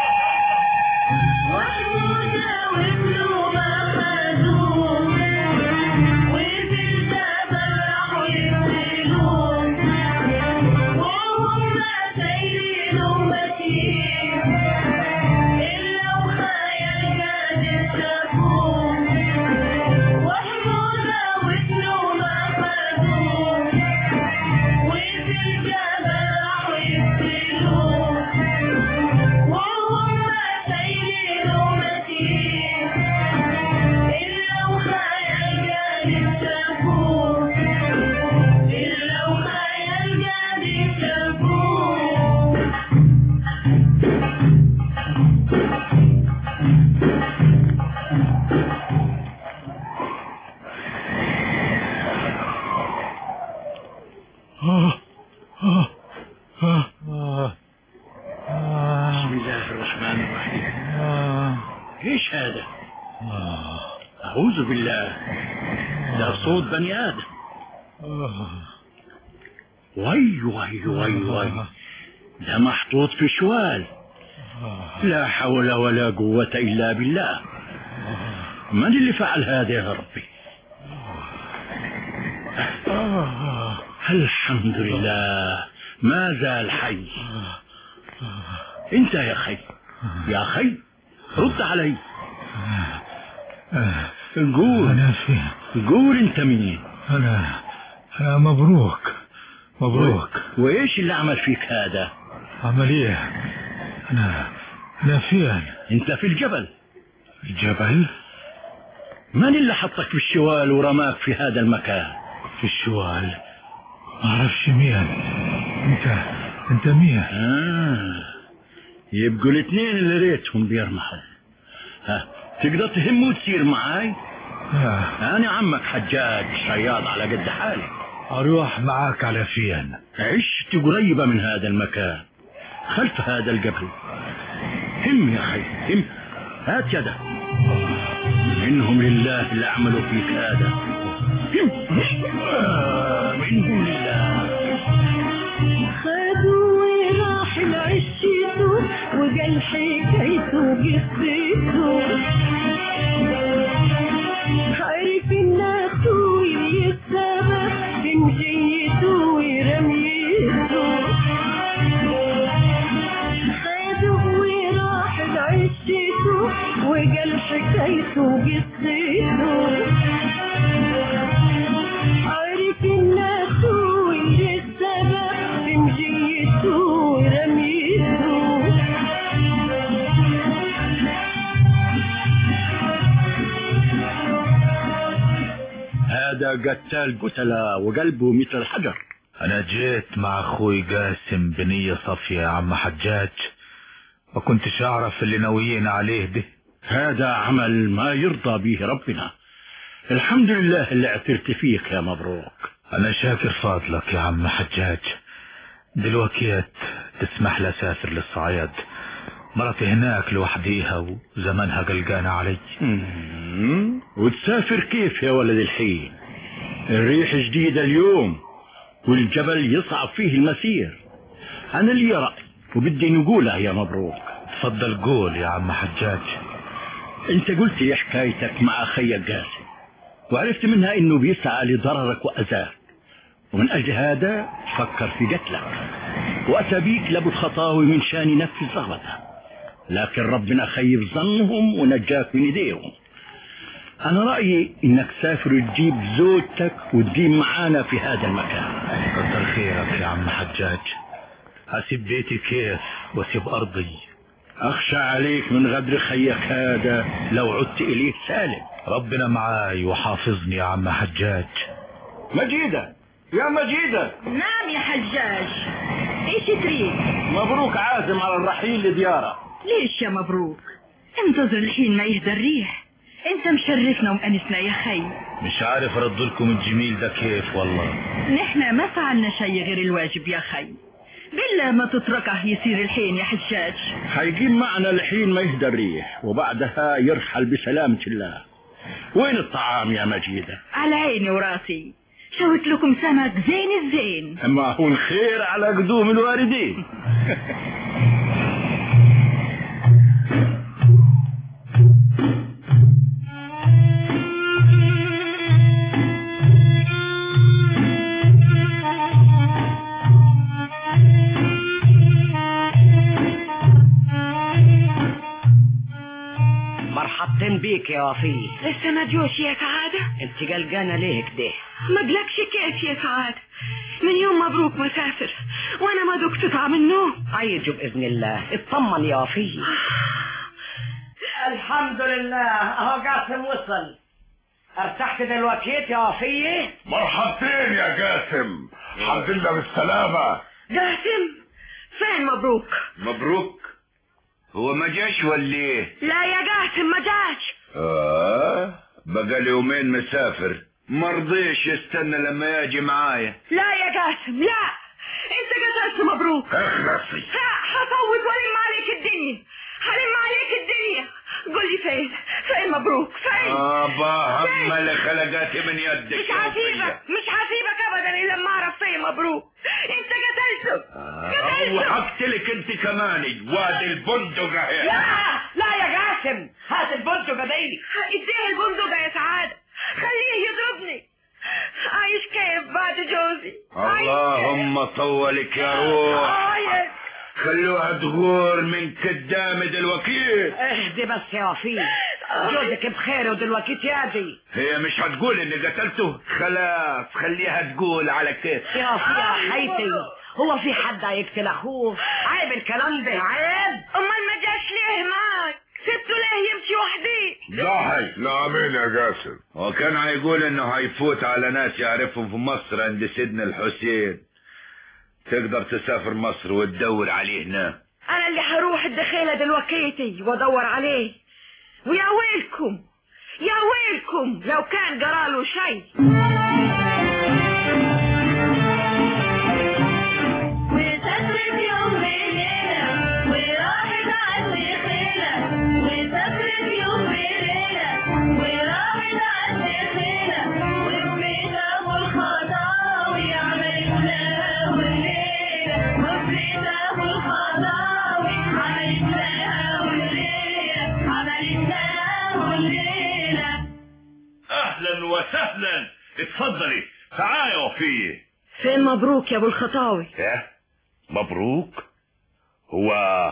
بسم الله الرحمن الرحيم ايش هذا اعوذ بالله ده صوت بني ادم وي وي وي وي ده محطوط في شوال لا حول ولا قوة إلا بالله من اللي فعل هذا يا ربي الحمد لله ما زال حي انت يا خي يا خي رد علي قول
أنا في
قول انت مين
أنا أنا مبروك مبروك
وايش اللي عمل فيك هذا
عملية أنا أنا فين
انت في الجبل
الجبل
من اللي حطك في الشوال ورماك في هذا المكان
في الشوال ما أعرفش مين أنت أنت مين
آه. يبقوا الاثنين اللي ريتهم بيرمحوا ها تقدر تهم وتسير معاي
آه.
انا عمك حجاج صياد على قد حالي
أروح معاك على فين
عشت قريبة من هذا المكان خلف هذا الجبل هم يا خي هم هات يدك منهم لله اللي عملوا فيك هذا هم آه، منهم لله
خدوا وراح لعشيته وقال حكايته قصته عرف ان اخوي السبب في مجيته ورميته خدوا وراح لعشيته وقال حكايته قصته عارف ان اخوي السبب في مجيته ورميته
هذا قتال قتلة وقلبه مثل الحجر
انا جيت مع اخوي قاسم بنية صافية يا عم حجاج ما كنتش اعرف اللي ناويين عليه ده
هذا عمل ما يرضى به ربنا الحمد لله اللي اعترت فيك يا مبروك
انا شاكر فضلك يا عم حجاج دلوقتي تسمح لي اسافر للصعيد مرتي هناك لوحديها وزمانها قلقانة علي
مم. وتسافر كيف يا ولد الحين الريح جديدة اليوم والجبل يصعب فيه المسير أنا لي رأي وبدي نقولها يا مبروك
تفضل قول يا عم حجاج
انت قلت لي حكايتك مع اخي قاسم وعرفت منها انه بيسعى لضررك واذاك ومن اجل هذا فكر في قتلك واتى بيك لابو الخطاوي من شان ينفذ رغبته لكن ربنا خيب ظنهم ونجاك من ايديهم انا رايي انك تسافر وتجيب زوجتك وتديم معانا في هذا المكان
كتر خيرك يا عم حجاج هسيب بيتي كيف واسيب ارضي
اخشى عليك من غدر خيك هذا لو عدت اليه سالم
ربنا معاي وحافظني يا عم حجاج
مجيدة يا مجيدة
نعم يا حجاج ايش تريد
مبروك عازم على الرحيل لديارة
ليش يا مبروك انتظر الحين ما يهدى الريح انت مشرفنا ومأنسنا يا خي
مش عارف ارد لكم الجميل ده كيف والله
نحن ما فعلنا شيء غير الواجب يا خي بالله ما تتركه يصير الحين يا حجاج
هيجيب معنا الحين ما يهدى الريح وبعدها يرحل بسلامة الله وين الطعام يا مجيدة
على عيني وراسي شوت لكم سمك زين الزين
ما هو الخير على قدوم الواردين
مرحبتين بيك يا وفي
لسه ما جوش يا سعادة
انت قلقانة ليه كده
ما قلقش كيف يا سعادة من يوم مبروك مسافر وانا ما دقت طعم النوم
عيجوا بإذن الله اطمن يا وفي الحمد لله اهو قاسم وصل ارتحت دلوقتي يا وفي
مرحبتين يا جاسم الحمد لله بالسلامة
جاسم فين مبروك
مبروك هو ما جاش ولا ايه
لا يا جاسم ما جاش
اه بقى لي يومين مسافر مرضيش يستنى لما يجي معايا
لا يا جاسم لا انت قتلت مبروك
اخلصي
لا هفوت والم عليك الدنيا هلم عليك الدنيا قول لي فين فين مبروك فين
ابا هم اللي خلقاتي من يدك
مش
يا
هسيبك مش هسيبك ابدا الا لما اعرف فين مبروك انت قتلته
وفية. وحقتلك انت كمان وادي البندق اهي
لا لا يا جاسم هات البندقة دي
اديه البندقة يا سعادة خليه يضربني عايش كيف بعد جوزي عايش
اللهم طولك يا روح
عايش
خلوها تغور من قدام دلوقتي
اهدي بس يا وفي جوزك بخير ودلوقتي يادي
هي مش هتقول اني قتلته خلاص خليها تقول على كيف
يا وفي يا حيتي هو في حد هيقتل اخوه عيب الكلام ده عيب
امال ما جاش ليه معك سبته ليه يمشي وحدي
لا هي لا مين يا جاسم
وكان هيقول انه هيفوت على ناس يعرفهم في مصر عند سيدنا الحسين تقدر تسافر مصر وتدور عليه هناك
انا اللي هروح الدخيلة دلوقتي وادور عليه ويا ويلكم يا ويلكم لو كان جراله شيء
وسافرت يوم وليلة وراحت عند خيلة وسافرت يوم وليلة وراحت عند خيلة وفريت أبو الخضاوي عملت لها والليلة وفريت أبو الخضاوي عملت لها والليلة عملت لها والليلة
اهلا وسهلا اتفضلي تعالي يا وفية
فين مبروك يا ابو الخطاوي
ايه مبروك هو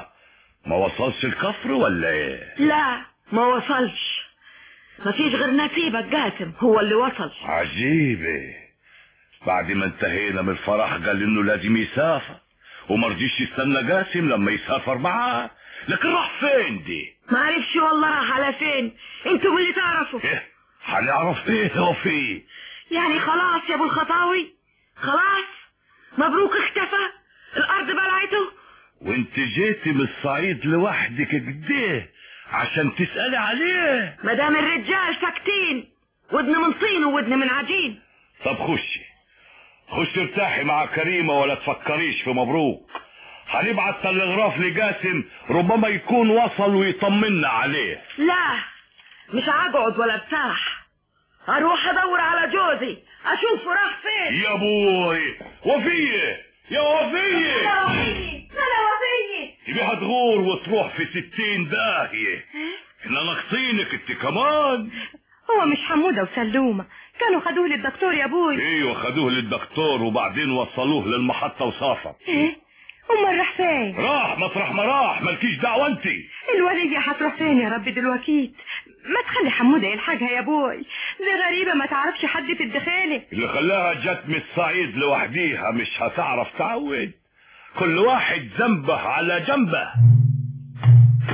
ما وصلش الكفر ولا ايه
لا ما وصلش ما فيش غير نسيبك جاسم هو اللي وصل
عجيبة بعد ما انتهينا من الفرح قال انه لازم يسافر وما رضيش يستنى جاسم لما يسافر معاه لكن راح فين دي
ما عرفش والله راح على فين انتم اللي تعرفوا
ايه هنعرف ايه يا وفي
يعني خلاص يا ابو الخطاوي خلاص مبروك اختفى الارض بلعته
وانت جيتي من الصعيد لوحدك كده عشان تسألي عليه
ما دام الرجال ساكتين ودن من طين وودن من عجين
طب خشي خشي ارتاحي مع كريمة ولا تفكريش في مبروك هنبعت تلغراف لجاسم ربما يكون وصل ويطمنا عليه
لا مش هقعد ولا ارتاح اروح ادور على جوزي اشوفه راح فين
يا بوي وفية يا وفية
هلا وفية
تبي هتغور وتروح في ستين داهية احنا ناقصينك انت كمان
هو مش حمودة وسلومة كانوا خدوه للدكتور يا ابوي
ايوه خدوه للدكتور وبعدين وصلوه للمحطة وسافر
ايه امال راح فين
راح مطرح ما راح مالكيش دعوة انت
الولية هتروح فين يا رب دلوقتي ما تخلي حمودة يلحقها يا ابوي دي غريبة ما تعرفش حد في الدخالة
اللي خلاها جت من الصعيد لوحديها مش هتعرف تعود كل واحد ذنبه على جنبه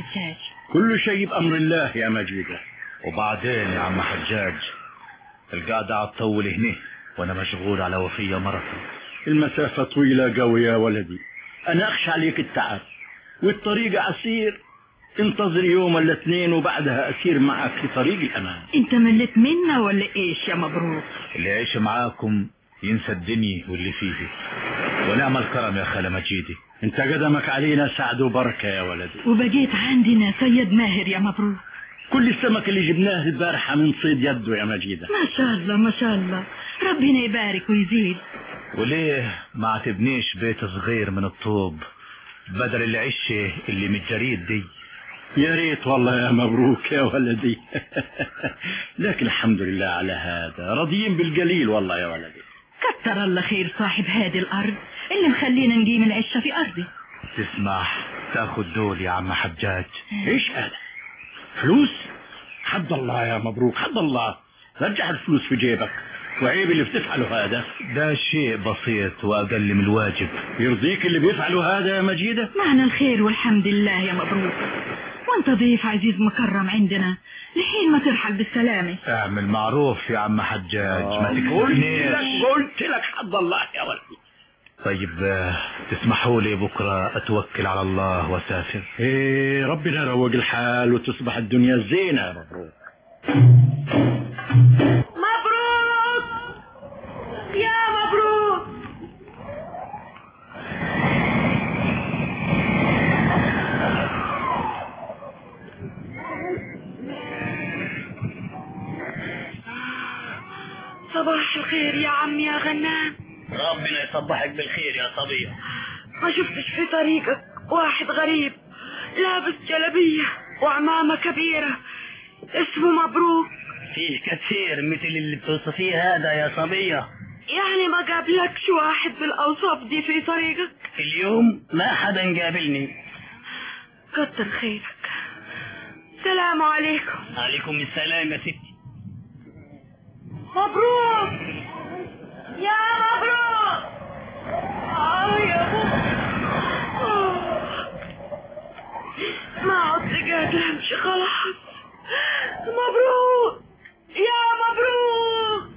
حجاج
كل شيء بأمر الله يا مجيدة
وبعدين يا عم حجاج القعدة عتطول هنا وانا مشغول على وفية مرتي
المسافة طويلة قوي يا ولدي أنا أخشى عليك التعب والطريق عسير انتظر يوم ولا اثنين وبعدها أسير معك في طريق الأمان
انت مليت منا ولا ايش يا مبروك
اللي يعيش معاكم ينسى الدنيا واللي فيه ونعم الكرم يا خالة مجيدي
انت قدمك علينا سعد وبركة يا ولدي
وبقيت عندنا سيد ماهر يا مبروك
كل السمك اللي جبناه البارحة من صيد يده يا مجيدة
ما شاء الله ما شاء الله ربنا يبارك ويزيد
وليه ما تبنيش بيت صغير من الطوب بدل العشة اللي من الجريد دي
يا ريت والله يا مبروك يا ولدي لكن الحمد لله على هذا راضيين بالقليل والله يا ولدي
كتر الله خير صاحب هذه الأرض اللي مخلينا نقيم العشة في أرضي
تسمح تاخد دول يا عم حجاج
ايش هذا فلوس حد الله يا مبروك حد الله رجع الفلوس في جيبك وعيب اللي بتفعله هذا
ده شيء بسيط واقل من الواجب
يرضيك اللي بيفعله هذا يا مجيدة
معنا الخير والحمد لله يا مبروك وانت ضيف عزيز مكرم عندنا لحين ما ترحل بالسلامة
اعمل معروف يا عم حجاج ما
قلت
تكسفنيش
لك قلت لك حد الله يا ولدي
طيب آه، تسمحوا لي بكرة اتوكل على الله واسافر
ايه ربنا يروق الحال وتصبح الدنيا زينة يا مبروك
مبروك يا مبروك
صباح الخير يا عم يا غنام
ربنا يصبحك بالخير يا صبية
ما شفتش في طريقك واحد غريب لابس جلبية وعمامة كبيرة اسمه مبروك
فيه كثير مثل اللي بتوصفيه هذا يا صبية
يعني ما قابلكش واحد بالأوصاف دي في طريقك
اليوم ما حدا قابلني
كتر خيرك السلام عليكم
عليكم السلام يا ستي
مبروك يا مبروك آه يا
آه. ما عدت قادرة امشي خلاص مبروك يا مبروك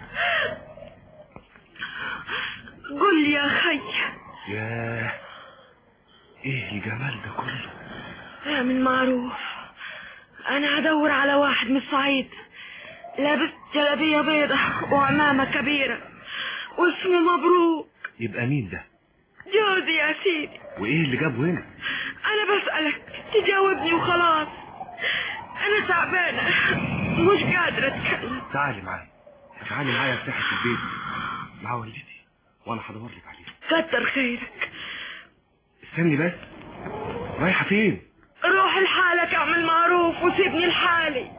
قل لي يا خي
ياه ايه الجمال ده كله
يا من معروف انا هدور على واحد من الصعيد لابس جلابية بيضة وعمامة كبيرة واسمه مبروك
يبقى مين ده
جوزي يا سيدي
وايه اللي جابه هنا
انا بسألك تجاوبني وخلاص انا تعبانة مش قادرة اتكلم
تعالي معايا تعالي معايا افتحي في البيت مع والدتي وانا هدور لك عليه
كتر خيرك
استني بس رايحه فين
روح لحالك اعمل معروف وسيبني لحالي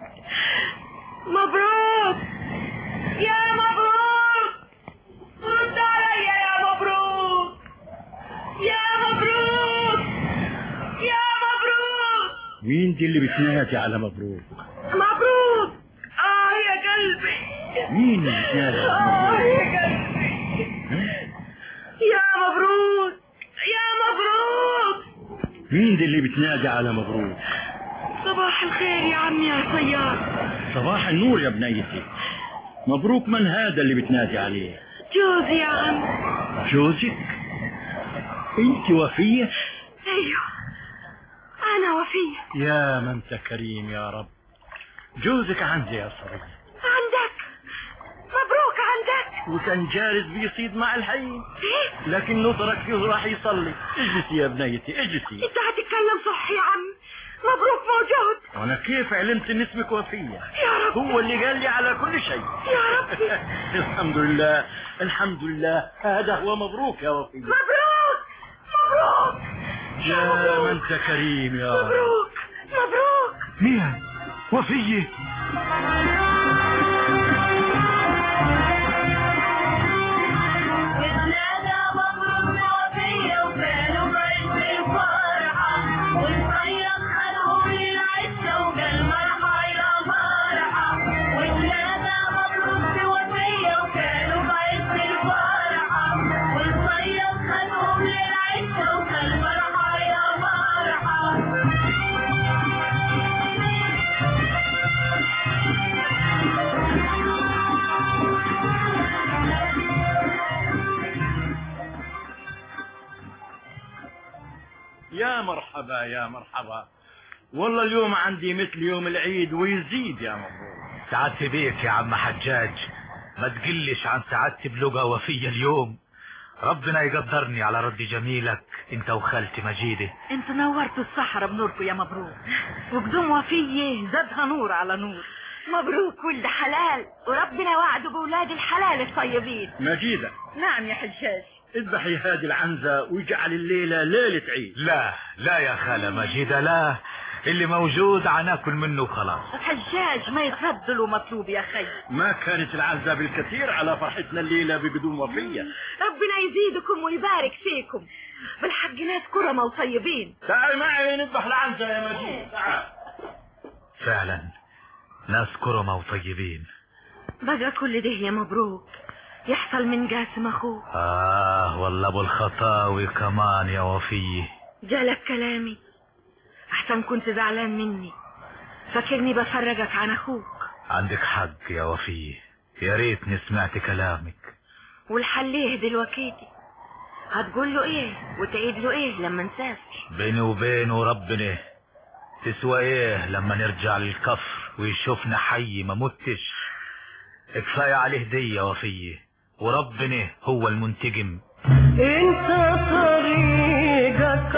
مبروك
يا مبروك رد عليا يا مبروك يا مبروك يا مبروك
مين دي اللي بتنادي على مبروك
مبروك اه يا قلبي
مين اللي بتنادي على
اه
مبروك
يا قلبي يا مبروك يا مبروك
مين دي اللي بتنادي على مبروك
صباح الخير يا عمي يا صياد
صباح النور يا بنيتي مبروك من هذا اللي بتنادي عليه
جوزي يا عم
جوزك انت وفية
ايوه انا وفية
يا من انت كريم يا رب جوزك عندي يا صبي
عندك مبروك عندك
وكان جالس بيصيد مع الحين
ايه
لكن نظرك فيه راح يصلي اجلسي يا بنيتي اجلسي
انت هتتكلم صح يا عم مبروك موجود
وانا كيف علمت ان اسمك وفية
يا رب
هو اللي قال لي على كل شيء
يا ربي
الحمد لله الحمد لله هذا هو مبروك يا وفية
مبروك مبروك
يا من انت كريم يا رب
مبروك مبروك
مين وفيه
واتنادى مبروك وفية وكانوا بعز الفرحة والصياد خدهم للعشة وقال مرحى يا فرحة واتنادى مبروك وفية وكانوا بعز الفرحة والصياد خدهم للعشة وقال مرحى يا فرحة
مرحبا يا مرحبا والله اليوم عندي مثل يوم العيد ويزيد يا مبروك
سعادتي بيك يا عم حجاج ما تقلش عن سعادتي بلغة وفية اليوم ربنا يقدرني على رد جميلك انت وخالتي مجيدة
انتوا نورتوا الصحراء بنوركم يا مبروك وقدوم وفيه زادها نور على نور مبروك ولد حلال وربنا وعده بولاد الحلال الطيبين
مجيدة
نعم يا حجاج
اذبحي هذه العنزة واجعل الليلة ليلة عيد
لا لا يا خالة مجيدة لا اللي موجود عناكل منه خلاص
حجاج ما يتفضل ومطلوب يا خي
ما كانت العنزة بالكثير على فرحتنا الليلة بقدوم وفية
ربنا يزيدكم ويبارك فيكم بالحق ناس كرمة وطيبين
تعال معي نذبح العنزة يا مجيد تعال
فعلا ناس كرمة وطيبين
بقى كل ده يا مبروك يحصل من قاسم اخوك
آه والله أبو الخطاوي كمان يا وفي
جالك كلامي احسن كنت زعلان مني فاكرني بفرجك عن اخوك
عندك حق يا وفي يا ريتني سمعت كلامك
والحل ايه دلوقتي هتقول له ايه وتعيد له ايه لما نسافر
بيني وبينه ربنا تسوى ايه لما نرجع للكفر ويشوفنا حي ما متش كفاية عليه دي يا وفي وربنا هو المنتجم
انت طريقك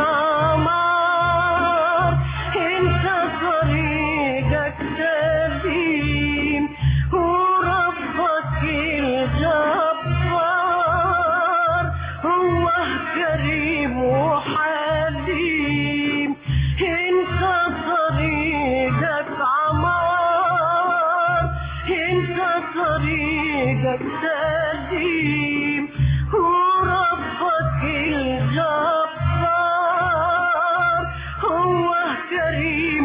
عمار انت طريقك سليم وربك الجبار هو كريم وحليم انت طريقك عمار انت طريقك سليم وربك الجبار هو كريم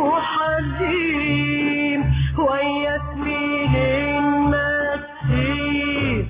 وحليم وياك مين المسير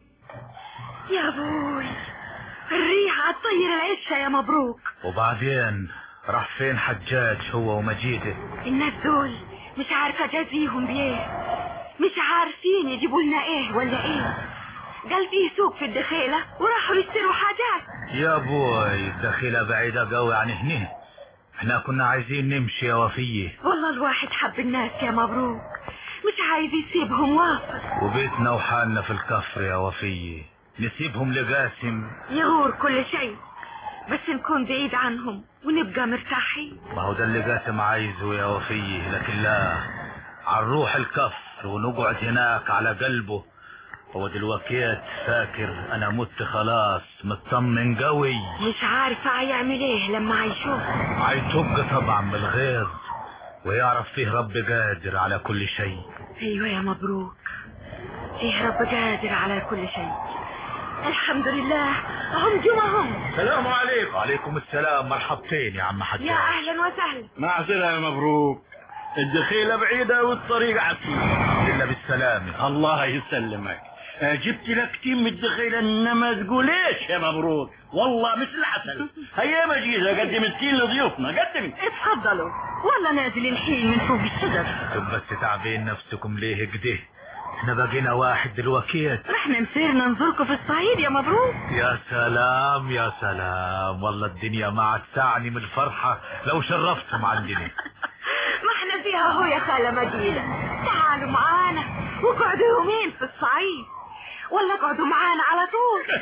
يا ابوي الريحة هتطير العشة يا مبروك
وبعدين راح فين حجاج هو ومجيده
الناس دول مش عارفة جازيهم بيه مش عارفين يجيبوا لنا ايه ولا ايه قال فيه سوق في الدخيلة وراحوا يشتروا حاجات
يا بوي الدخيلة بعيدة قوي عن هنا احنا كنا عايزين نمشي يا وفيه
والله الواحد حب الناس يا مبروك مش عايز يسيبهم واصل
وبيتنا وحالنا في الكفر يا وفيه نسيبهم لقاسم
يغور كل شيء بس نكون بعيد عنهم ونبقى مرتاحين
ما هو ده اللي قاسم عايزه يا وفيه لكن لا عنروح الكفر ونقعد هناك على قلبه هو دلوقتي فاكر انا مت خلاص مطمن قوي
مش عارفة هيعمل ايه لما هيشوف
هيتوج طبعا بالغيظ ويعرف فيه رب قادر على كل شيء
ايوه يا مبروك فيه رب قادر على كل شيء الحمد لله هم جمعهم
السلام عليكم
وعليكم السلام مرحبتين يا عم حجاج
يا اهلا وسهلا
معذرة يا مبروك الدخيلة بعيدة والطريق عسير
الا بالسلامة
الله يسلمك آه، جبت لك تيم من الدخيلة انما تقوليش يا مبروك والله مثل العسل هيا مجيزة قدم التين لضيوفنا قدمي
اتفضلوا والله نازل الحين من فوق الشجر
انتم بس تعبين نفسكم ليه كده احنا بقينا واحد دلوقتي
رحنا مسيرنا نزوركم في الصعيد يا مبروك
يا سلام يا سلام والله الدنيا ما تسعني من الفرحة لو شرفتم عندنا
ما احنا فيها هو يا خالة مجيدة تعالوا معانا وقعدوا يومين في الصعيد ولا اقعدوا معانا على طول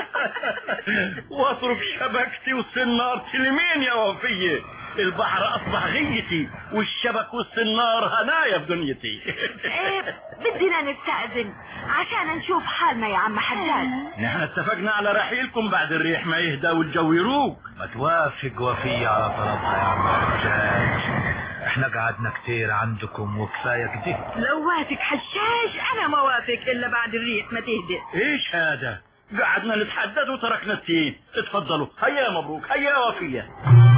واصرف شبكتي والسنار تلمين يا وفية البحر اصبح غيتي والشبك والسنار هنايا في دنيتي
ايه بدنا نستأذن عشان نشوف حالنا يا عم حجاج
نحن اتفقنا على رحيلكم بعد الريح ما يهدى والجو يروق
ما توافق وفية على طلبها يا عم حجاج احنا قعدنا كتير عندكم وكفاية كده
لو وافق حشاش انا ما وافق الا بعد الريح ما تهدى
ايش هذا قعدنا نتحدث وتركنا التين اتفضلوا هيا يا مبروك هيا يا وفية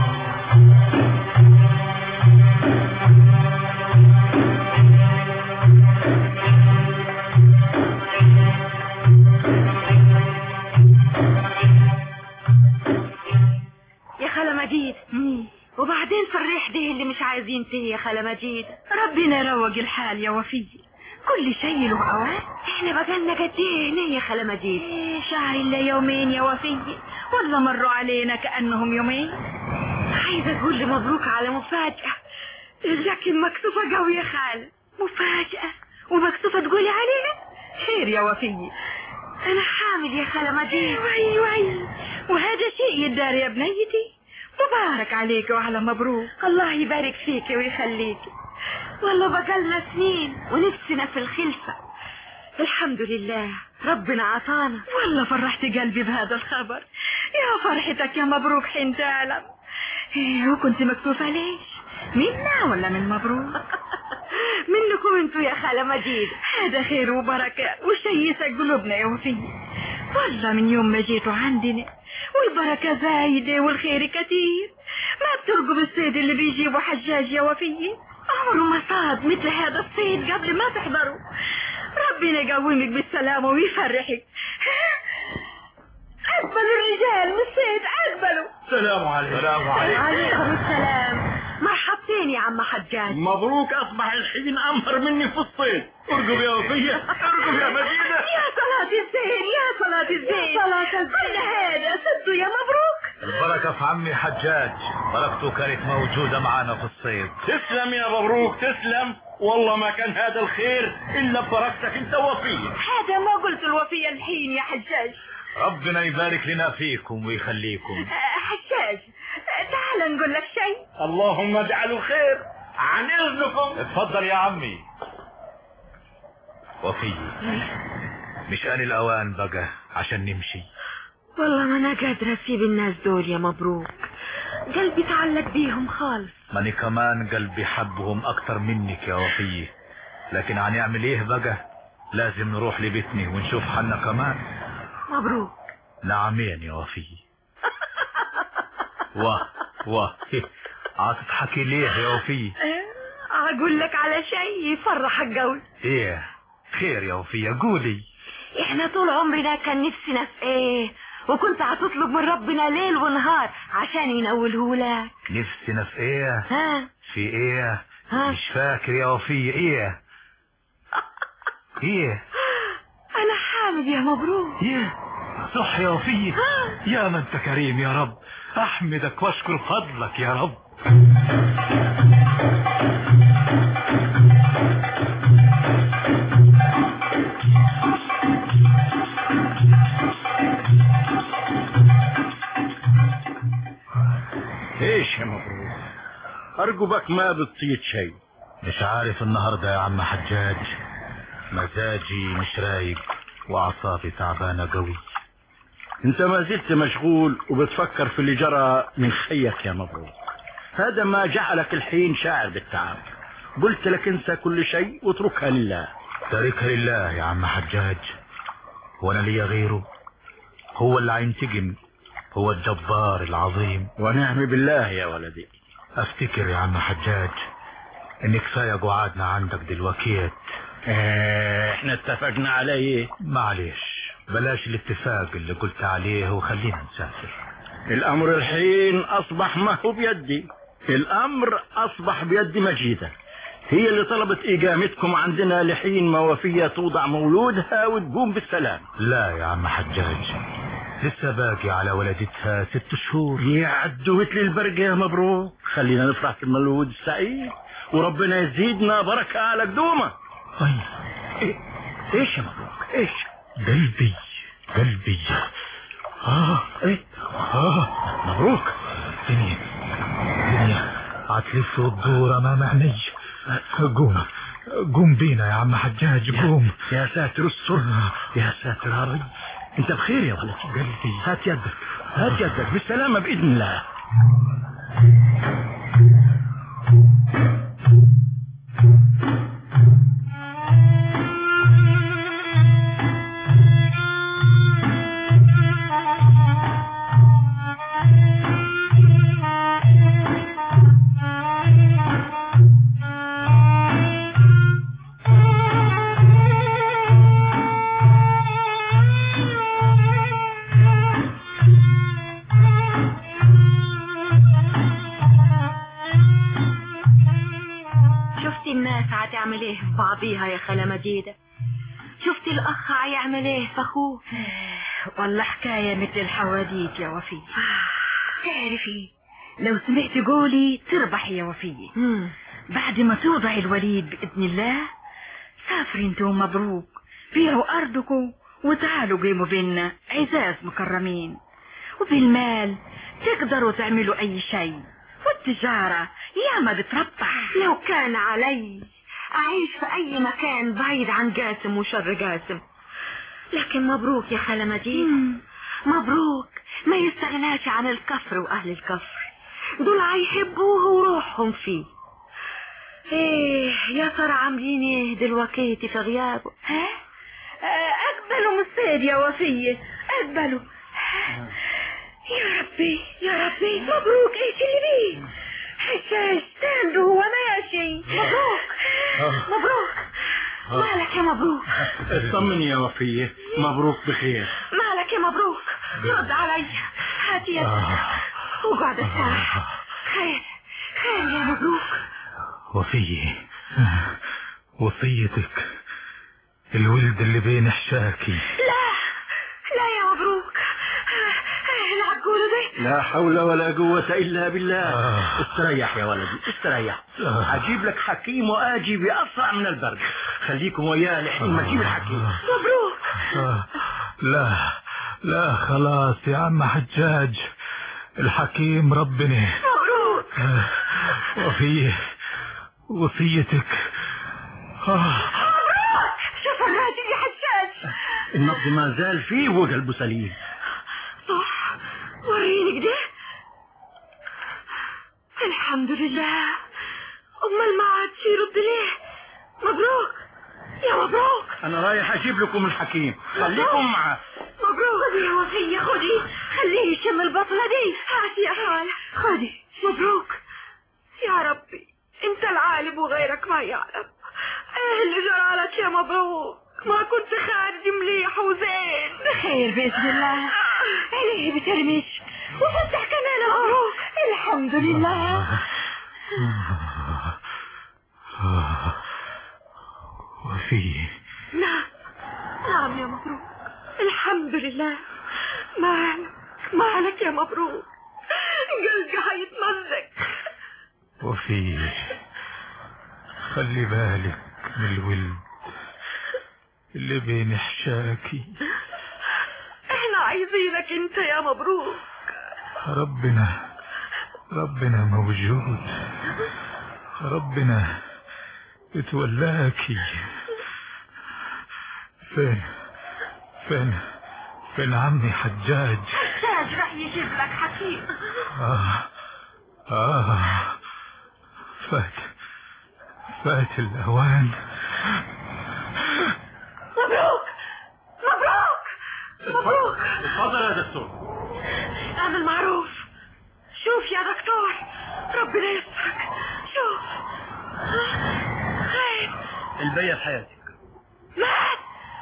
يا خالة مجيد وبعدين في الريح دي اللي مش عايزين فيه يا خالة مجيد ربنا يروج الحال يا وفي كل شيء له اوان احنا بقالنا قد ايه هنا يا خالة مجيد ايه شهر الا يومين يا وفي ولا مروا علينا كأنهم يومين عايزة اقول لي مبروك على مفاجأة لكن مكسوفة قوي يا خالة مفاجأة ومكسوفة تقولي عليها
خير يا وفية
انا حامل يا خالة مدين
ايوه ايوه وهذا شيء يدار يا بنيتي مبارك عليك وعلى مبروك الله يبارك فيك ويخليك
والله بقالنا سنين ونفسنا في الخلفة الحمد لله ربنا عطانا
والله فرحت قلبي بهذا الخبر يا فرحتك يا مبروك حين تعلم إيه وكنت مكسوفة ليش منا ولا من مبروك
منكم انتوا يا خالة مجيد
هذا خير وبركة وشي يسعد قلوبنا يا وفية والله من يوم ما جيتوا عندنا والبركة زايدة والخير كتير ما بترقب الصيد اللي بيجيبوا حجاج يا وفية عمره ما صاد مثل هذا الصيد قبل ما تحضروا ربنا يقومك بالسلامة ويفرحك أقبلوا الرجال من الصيد أقبلوا
السلام عليكم السلام
عليكم السلام مرحبتين يا عم حجاج
مبروك اصبح الحين امهر مني في الصيد ارقب يا وفية ارقب يا مدينة
يا صلاة الزين يا صلاة الزين
يا صلاة الزين.
كل هذا صدوا يا مبروك
البركة في عمي حجاج بركته كانت موجودة معنا في الصيد
تسلم يا مبروك تسلم والله ما كان هذا الخير الا ببركتك انت وفية
هذا ما قلت الوفية الحين يا حجاج
ربنا يبارك لنا فيكم ويخليكم
آه، حجاج آه، تعال نقول لك شيء
اللهم اجعله خير عن اذنكم
اتفضل يا عمي وفي مش آن الأوان بقى عشان نمشي
والله ما انا قادرة اسيب الناس دول يا مبروك قلبي تعلق بيهم خالص
ماني كمان قلبي حبهم أكتر منك يا وفي لكن هنعمل ايه بقى لازم نروح لبيتنا ونشوف حالنا كمان
مبروك
نعمين يا وفي واه واه عتضحكي ليه يا وفي
آه، اقول لك على شيء يفرحك قوي
ايه خير يا وفية قولي
احنا طول عمرنا كان نفسنا في ايه وكنت هتطلب من ربنا ليل ونهار عشان ينوله لك
نفسنا في ايه
ها
في ايه
ها
مش فاكر يا وفية ايه ايه
انا حامد يا مبروك
ايه صح يا وفية يا ما انت كريم يا رب احمدك واشكر فضلك يا رب
ايش يا مبروك ارجبك ما بتصيد شيء
مش عارف النهاردة يا عم حجاج مزاجي مش رايق واعصابي تعبانة قوي
انت ما زلت مشغول وبتفكر في اللي جرى من خيك يا مبروك هذا ما جعلك الحين شاعر بالتعب قلت لك انسى كل شيء واتركها لله
تاركها لله يا عم حجاج وانا ليا غيره هو اللي هينتقم هو الجبار العظيم
ونعم بالله يا ولدي
افتكر يا عم حجاج ان كفايه قعدنا عندك دلوقتي
اه احنا اتفقنا على ايه
معلش بلاش الاتفاق اللي قلت عليه وخلينا نسافر
الامر الحين اصبح ما هو بيدي الامر اصبح بيد مجيدة هي اللي طلبت اقامتكم عندنا لحين ما وفية توضع مولودها وتقوم بالسلام
لا يا عم حجاج لسه باقي على ولدتها ست شهور
يا عدوت لي البرقة يا مبروك خلينا نفرح في المولود السعيد وربنا يزيدنا بركة على قدومه
أي
إيه؟ ايش يا مبروك ايش
قلبي قلبي
اه ايه
اه
مبروك
دنيا دنيا هتلف وتدور امام عيني قوم قوم بينا يا عم حجاج قوم
يا ساتر السر يا ساتر يا رب انت بخير يا ولدي
قلبي
هات يدك هات يدك بالسلامة بإذن الله
شفتي الناس هتعمل ايه في بعضيها يا خالة مجيدة شفتي الاخ هيعمل ايه في اخوه
والله حكاية مثل الحواديت يا وفي تعرفي
لو سمعت قولي تربح يا وفية بعد ما توضع الوليد بإذن الله سافري انت ومبروك بيعوا أرضكم وتعالوا قيموا بينا عزاز مكرمين وبالمال تقدروا تعملوا أي شيء والتجارة ياما بتربح لو كان علي أعيش في أي مكان بعيد عن قاسم وشر قاسم لكن مبروك يا خالة مدينة مبروك ما يستغناش عن الكفر وأهل الكفر دول هيحبوه وروحهم فيه ايه يا ترى عاملين ايه دلوقتي في غيابه ها آه، اقبلوا من الصيد يا وفية اقبلوا يا ربي يا ربي مبروك ايش اللي بيه حجاج ستاند وهو ماشي مبروك مبروك مالك يا مبروك
اطمني يا وفية مبروك بخير
مالك يا مبروك رد علي هاتي يدك وقعد الساعة خير خير يا مبروك
وفية وصيتك الولد اللي بين حشاكي
لا لا يا مبروك العقول دي
لا حول ولا قوة إلا بالله استريح يا ولدي استريح أجيب لك حكيم وآجي بأسرع من البرد خليكم وياه لحين ما أجيب الحكيم
مبروك
آه، لا لا خلاص يا عم حجاج الحكيم ربنا
مبروك
آه، وفيه وصيتك آه،
شوف الراجل يا حجاج
النبض ما زال فيه وقلبه سليم
صح وريني كده الحمد لله امال ما عادش يرد ليه مبروك يا مبروك
أنا رايح أجيب لكم الحكيم خليكم معه
مبروك خدي يا وفية خدي خليه يشم البطلة دي هاتي يا خالة خدي مبروك يا ربي انت العالم وغيرك ما يعلم ايه اللي جرالك يا مبروك ما كنت خارج مليح وزين خير بإذن الله عليه بترمش وفتح كمان مبروك الحمد لله
آه، وفيه
نعم نعم يا مبروك الحمد لله مالك مالك يا مبروك قلبي هيتمزق
وفيه خلي بالك من الولد اللي بين حشاكي
احنا عايزينك انت يا مبروك
ربنا ربنا موجود ربنا يتولاكي فين فين فين عمي حجاج
حجاج راح يجيب لك حكيم
آه آه فات فات الأوان
مبروك مبروك مبروك
اتفضل يا دكتور
اعمل معروف شوف يا دكتور ربنا يسترك شوف خير
البية في حياتك
مات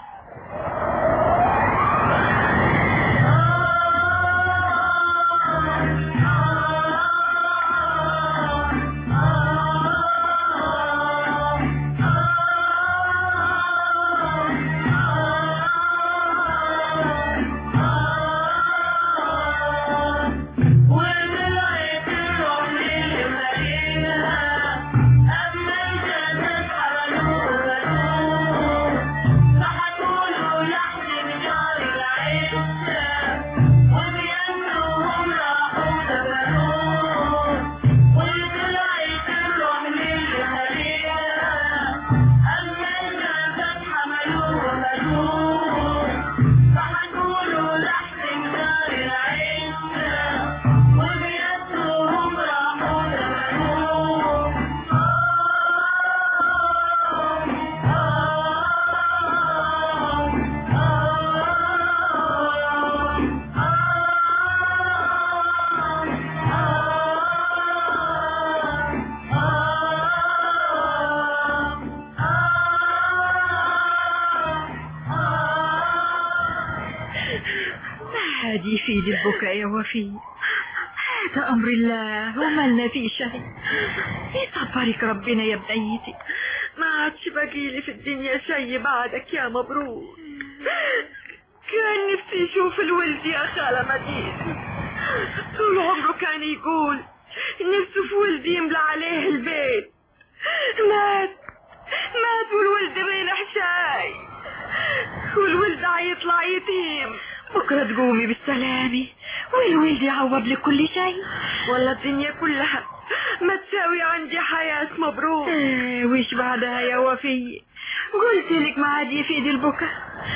هادي في البكاء يا وفي هذا أمر الله ومالنا في شيء يصبرك ربنا يا بنيتي ما عادش باقيلي في الدنيا شيء بعدك يا مبروك كان نفسي اشوف الولد يا خالة مدين طول عمره كان يقول نفسه في ولد يملى عليه البيت مات مات والولد بين حشاي والولد عيطلع يتيم بكرة تقومي بالسلامة والولد يعوض لك كل شيء ولا الدنيا كلها ما تساوي عندي حياة مبروك ايه ويش بعدها يا وفي قلت لك ما عاد يفيد البكا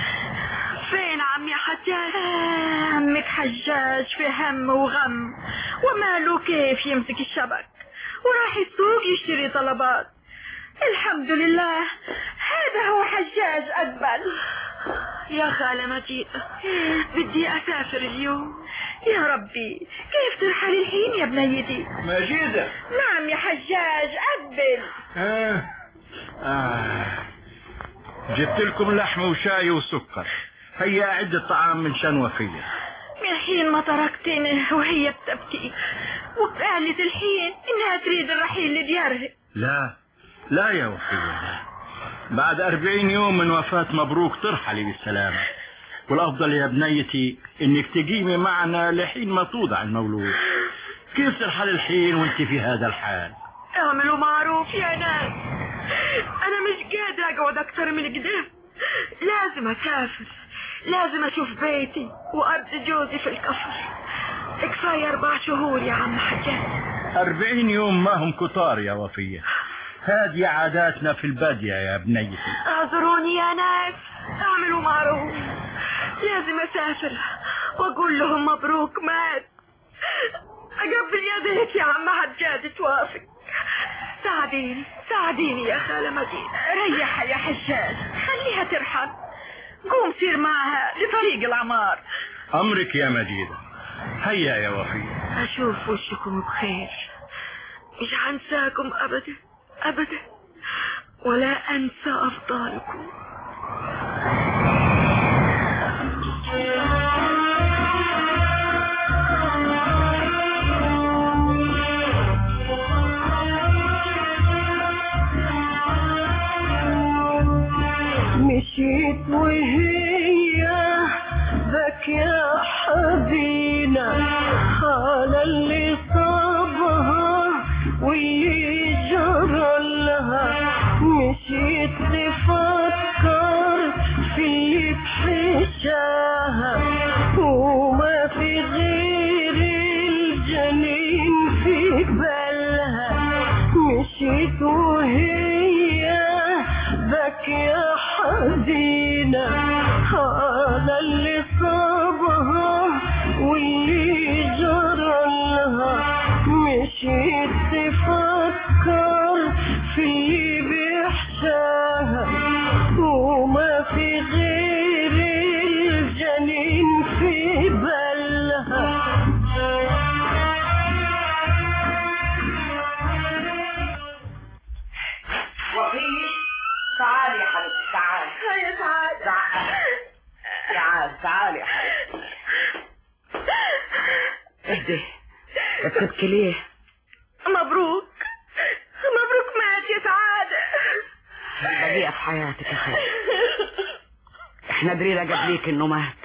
فين عمي حجاج آه، عمك حجاج في هم وغم وماله كيف يمسك الشبك وراح السوق يشتري طلبات الحمد لله هذا هو حجاج أقبل يا خالة مجيد بدي أسافر اليوم يا ربي كيف ترحل الحين يا بنيتي
مجيدة
نعم يا حجاج أقبل
آه. آه. جبت لكم لحم وشاي وسكر هيا أعد الطعام من شان وفية
من حين ما تركتني وهي بتبكي وقالت الحين إنها تريد الرحيل لديارها
لا لا يا وفية لا. بعد أربعين يوم من وفاة مبروك ترحلي بالسلامة والأفضل يا بنيتي إنك تقيمي معنا لحين ما توضع المولود كيف ترحل الحين وانت في هذا الحال
اعملوا معروف يا ناس أنا مش قادرة أقعد أكتر من كده لازم أسافر لازم أشوف بيتي وأرض جوزي في الكفر كفاية أربع شهور يا عم حجاج
أربعين يوم ما هم كتار يا وفية هذه عاداتنا في البادية يا بنيتي
اعذروني يا ناس اعملوا معروف لازم اسافر واقول لهم مبروك مات اقبل يديك يا عم حجاج توافق ساعديني ساعديني يا خالة مدينة ريحها يا حجاج خليها ترحل قوم سير معها لطريق العمار
أمرك يا مجيدة هيا يا وفية
اشوف وشكم بخير مش هنساكم ابدا ابدا ولا انسى افضالكم
مشيت وهي بك يا حبينا على اللي صابها واللي جرى لها مشيت تفكر في اللي بحشاها وما في غير الجنين في بالها مشيت وهي بك يا حزينة على اللي صابها واللي جرى لها مشيت تفكر في اللي بيحشاها وما في غير الجنين في بالها
وفيه تعالي يا حبيبتي تعالي
يا سعاد
تعالي تعالي يا حبيبتي اهدي بتبكي ليه
مبروك مبروك مات يا سعادة
دقيقة في حياتك يا خالد احنا درينا قبليك انه مات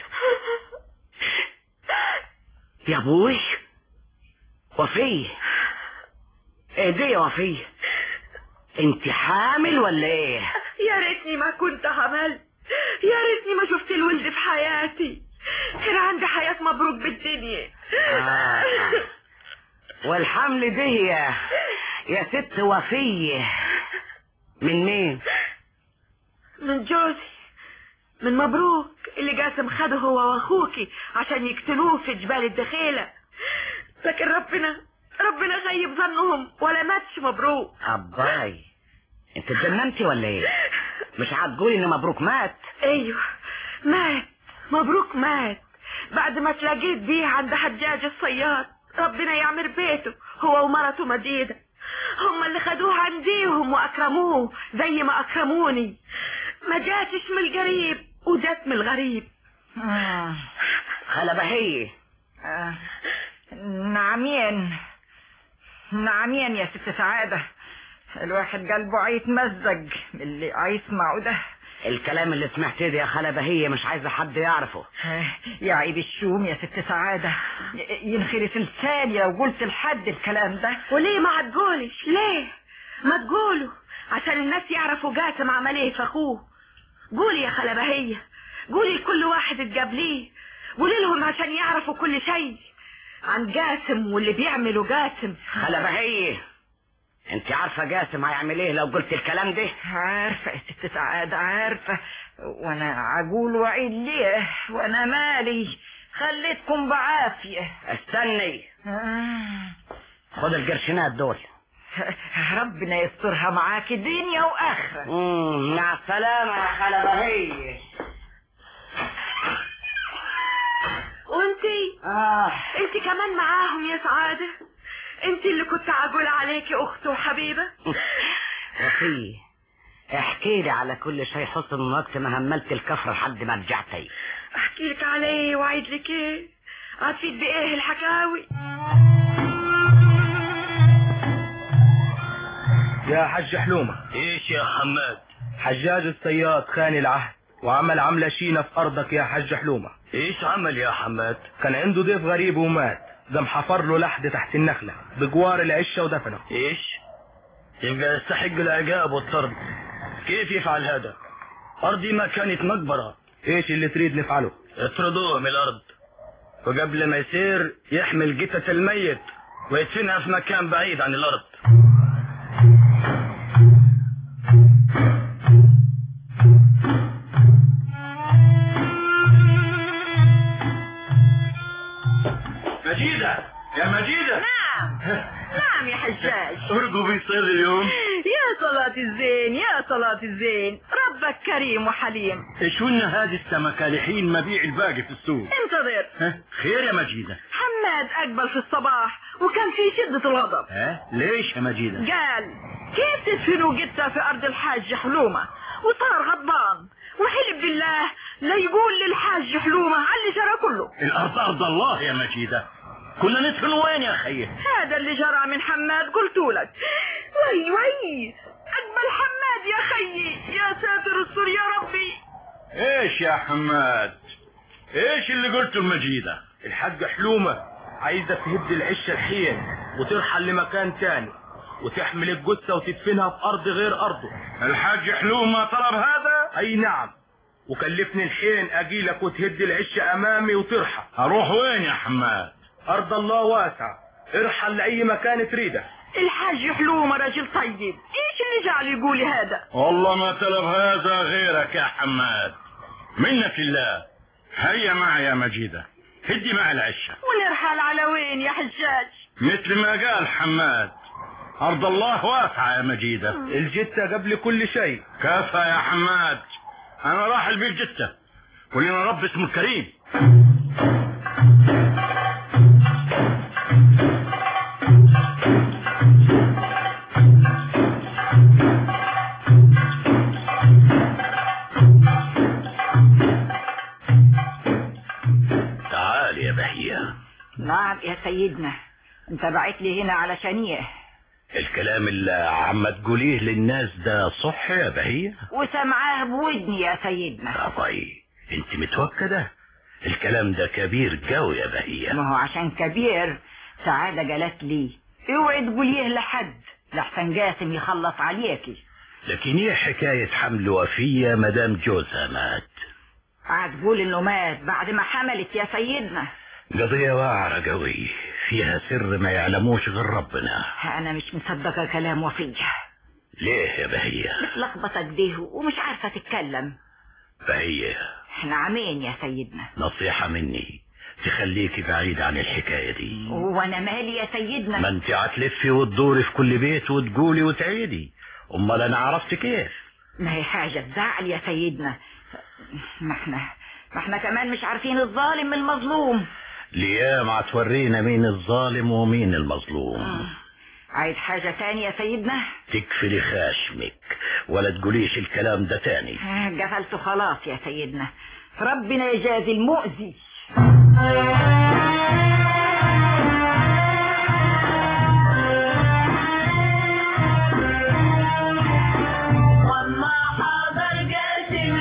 يا ابوي وفيه ايه دي يا وفيه انت حامل ولا ايه
يا ريتني ما كنت حملت يا ريتني ما شفت الولد في حياتي كان عندي حياة مبروك بالدنيا
آه. والحمل دي يا يا ست وفيه من مين
من جوزي من مبروك اللي قاسم خده هو واخوكي عشان يقتلوه في جبال الدخيلة لكن ربنا ربنا غيب ظنهم ولا ماتش مبروك
اباي انت اتجننتي ولا ايه مش هتقولي ان مبروك مات
ايوه مات مبروك مات بعد ما تلاقيت بيه عند حجاج الصياد ربنا يعمر بيته هو ومرته مجيدة هم اللي خدوه عنديهم واكرموه زي ما اكرموني ما جاتش من القريب وجات من الغريب
خلا بهية
آه. نعمين نعمين يا ست سعادة الواحد قلبه هيتمزج من اللي هيسمعه ده
الكلام اللي سمعتيه ده يا خالة بهية مش عايزة حد يعرفه
يا عيب الشوم يا ست سعادة ي- ينخرس لساني لو قلت لحد الكلام ده
وليه ما هتقولش ليه ما تقولوا عشان الناس يعرفوا جاسم عمل ايه في اخوه قولي يا خالة بهية قولي لكل واحد اتجابليه قولي لهم عشان يعرفوا كل شيء عن جاسم واللي بيعمله جاسم
خالة بهية انت عارفة جاسم هيعمل ايه لو قلت الكلام ده
عارفة يا ست سعادة عارفة وانا عقول وعيد ليه وانا مالي خليتكم بعافية
استني
آه.
خد القرشينات دول
ربنا يسترها معاك دنيا واخرة
مم، مع السلامة يا خالة بهية
وانتي
آه.
انتي كمان معاهم يا سعادة انتي اللي كنت عجول عليكي اخت وحبيبة
وفي احكي لي على كل شيء حصل من وقت ما هملت الكفر لحد ما رجعتي
احكي لك عليه واعيد لك ايه هتفيد بايه الحكاوي
يا حج حلومة
ايش يا حماد
حجاج الصياد خان العهد وعمل عملة شينة في أرضك يا حج حلومة
ايش عمل يا حماد
كان عنده ضيف غريب ومات قام حفر له لحد تحت النخلة بجوار العشة ودفنه
ايش يبقى يستحق العقاب والطرد كيف يفعل هذا ارضي ما كانت مقبرة
ايش اللي تريد نفعله
اطردوه من الارض وقبل ما يصير يحمل جثة الميت ويدفنها في مكان بعيد عن الارض
مجيدة يا مجيدة
نعم نعم يا حجاج
ارجو بيصير اليوم
يا صلاة الزين يا صلاة الزين ربك كريم وحليم
شو لنا هذه السمكة لحين مبيع الباقي في السوق
انتظر
ها؟ خير يا مجيدة
حماد أقبل في الصباح وكان في شدة الغضب
ها ليش يا مجيدة
قال كيف تدفنوا جثة في أرض الحاج حلومة وصار غضبان وحلف بالله لا يقول للحاج حلومة على اللي جرى كله
الأرض أرض الله يا مجيدة كنا ندفن وين يا خيي
هذا اللي جرى من حماد قلت لك وي وي أقبل حماد يا خيي يا ساتر السر يا ربي
ايش يا حماد ايش اللي قلته المجيدة
الحاج حلومة عايزة تهد العشة الحين وترحل لمكان تاني وتحمل الجثة وتدفنها في أرض غير أرضه
الحاج حلومة طلب هذا
أي نعم وكلفني الحين أجيلك وتهد العشة أمامي وترحل
اروح وين يا حماد
أرض الله واسعة ارحل لأي مكان تريده
الحاج حلومة راجل طيب ايش اللي جعل يقول هذا
والله ما طلب هذا غيرك يا حماد منك لله هيا معي يا مجيدة هدي معي العشة
ونرحل على وين يا حجاج
مثل ما قال حماد أرض الله واسعة يا مجيدة
الجثة قبل كل شيء
كفى يا حماد أنا راح البيت جثة ولنا رب اسمه الكريم
تعال يا بهية
نعم يا سيدنا انت بعت لي هنا علشان ايه
الكلام اللي عم تقوليه للناس ده صح يا بهية
وسمعاه بودني يا سيدنا
طيب انت متوكدة الكلام ده كبير قوي يا بهية
ما هو عشان كبير سعادة قالت لي اوعي تقوليه لحد لحسن جاسم يخلص عليكي
لكن ايه حكاية حمل وفية مدام جوزها مات
قاعد تقول انه مات بعد ما حملت يا سيدنا
قضية واعرة قوي فيها سر ما يعلموش غير ربنا
انا مش مصدقة كلام وفية
ليه يا بهية
متلخبطة كده ومش عارفة تتكلم
بهية
احنا عمين يا سيدنا
نصيحة مني تخليكي بعيد عن الحكاية دي
وانا مالي يا سيدنا
ما انت هتلفي وتدوري في كل بيت وتقولي وتعيدي امال انا عرفت كيف
ما هي حاجة تزعل يا سيدنا ما احنا ما احنا كمان مش عارفين الظالم من المظلوم
ليام هتورينا مين الظالم ومين المظلوم
عايز حاجة تانية يا سيدنا
تكفلي خاشمك ولا تقوليش الكلام ده تاني
آه، قفلت خلاص يا سيدنا ربنا يجازي المؤذي
وما حضر جاسم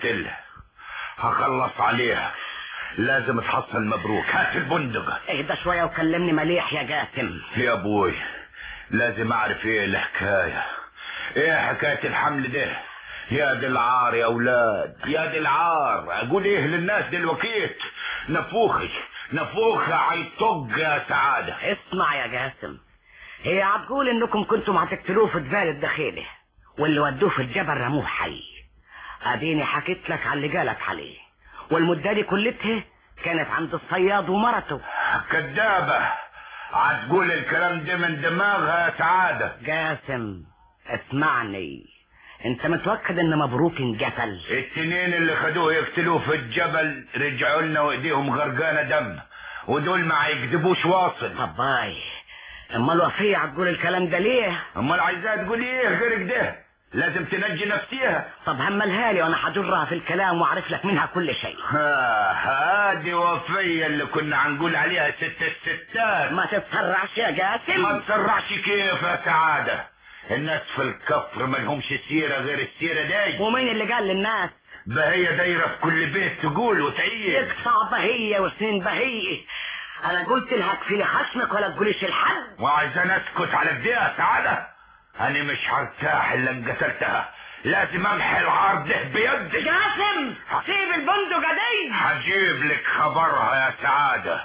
هقتلها هخلص عليها لازم تحصل مبروك هات البندقة
اهدى شوية وكلمني مليح يا جاسم
يا ابوي لازم اعرف ايه الحكاية ايه حكاية الحمل ده يا دي العار يا اولاد يا دي العار اقول ايه للناس دلوقتي نفوخي نفوخي هيطق يا سعادة
اسمع يا جاسم هي هتقول انكم كنتم هتقتلوه في دبال الدخيلة واللي ودوه في الجبل رموه حي اديني حكيت لك على اللي قالك عليه والمدة دي كلتها كانت عند الصياد ومرته
كدابة هتقول الكلام ده من دماغها يا سعادة
جاسم اسمعني انت متوكد ان مبروك انقتل
التنين اللي خدوه يقتلوه في الجبل رجعوا لنا وايديهم غرقانة دم ودول ما هيكذبوش واصل
طباي اما الوفية هتقول الكلام ده ليه
امال عايزاها تقول ايه غير كده لازم تنجي نفسيها
طب هملها لي وانا هجرها في الكلام واعرف لك منها كل شيء
ها هادي وفية اللي كنا هنقول عليها ست الستات
ما تتسرعش يا جاسم
ما تسرعش كيف يا سعادة الناس في الكفر ما لهمش سيرة غير السيرة دي
ومين اللي قال للناس
بهية دايرة في كل بيت تقول وتعيد
اقطع بهية وسنين بهية انا قلت لها اكفي خشمك ولا تقوليش الحد
وعايزة اسكت على كده يا سعادة انا مش هرتاح الا ان قتلتها لازم امحي العار ده بيدي
جاسم سيب البندقة دي
هجيب لك خبرها يا سعادة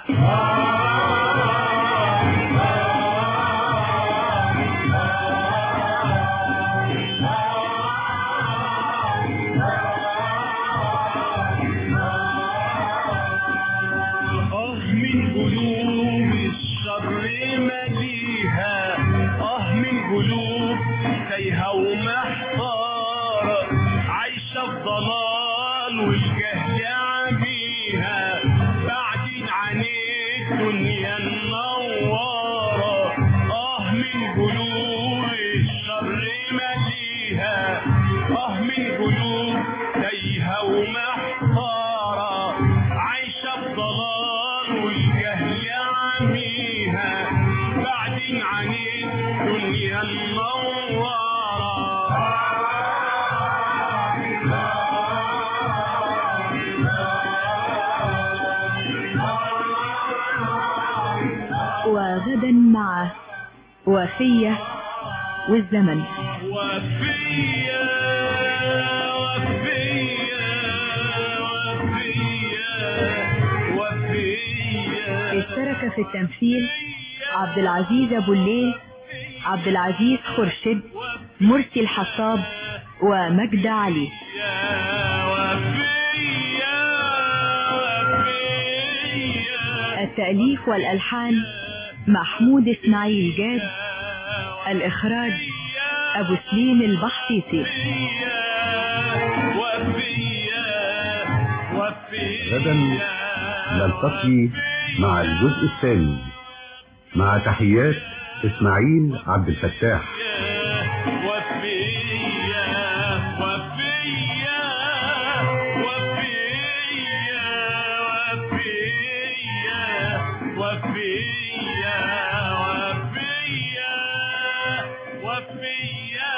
آه من قلوب الشر مليها آه من قلوب تايهة ومحتارة عايشة في ضلال والجهل عميها بعدين عن الدنيا منورة آه من قلوب الشر مليها آه من قلوب تايهة ومحتارة عايشة بضلال والجهل عميها بعدين عن الدنيا المنورة
وغدا مع وفية والزمن
وفية وفية وفية وفية
اشترك في التمثيل عبد العزيز أبو الليل عبد العزيز خرشد مرسي الحطاب ومجد علي التأليف والألحان محمود إسماعيل جاد الإخراج أبو سليم البحطيسي
غدا نلتقي مع الجزء الثاني مع تحيات اسماعيل عبد الفتاح
وفية وفية وفية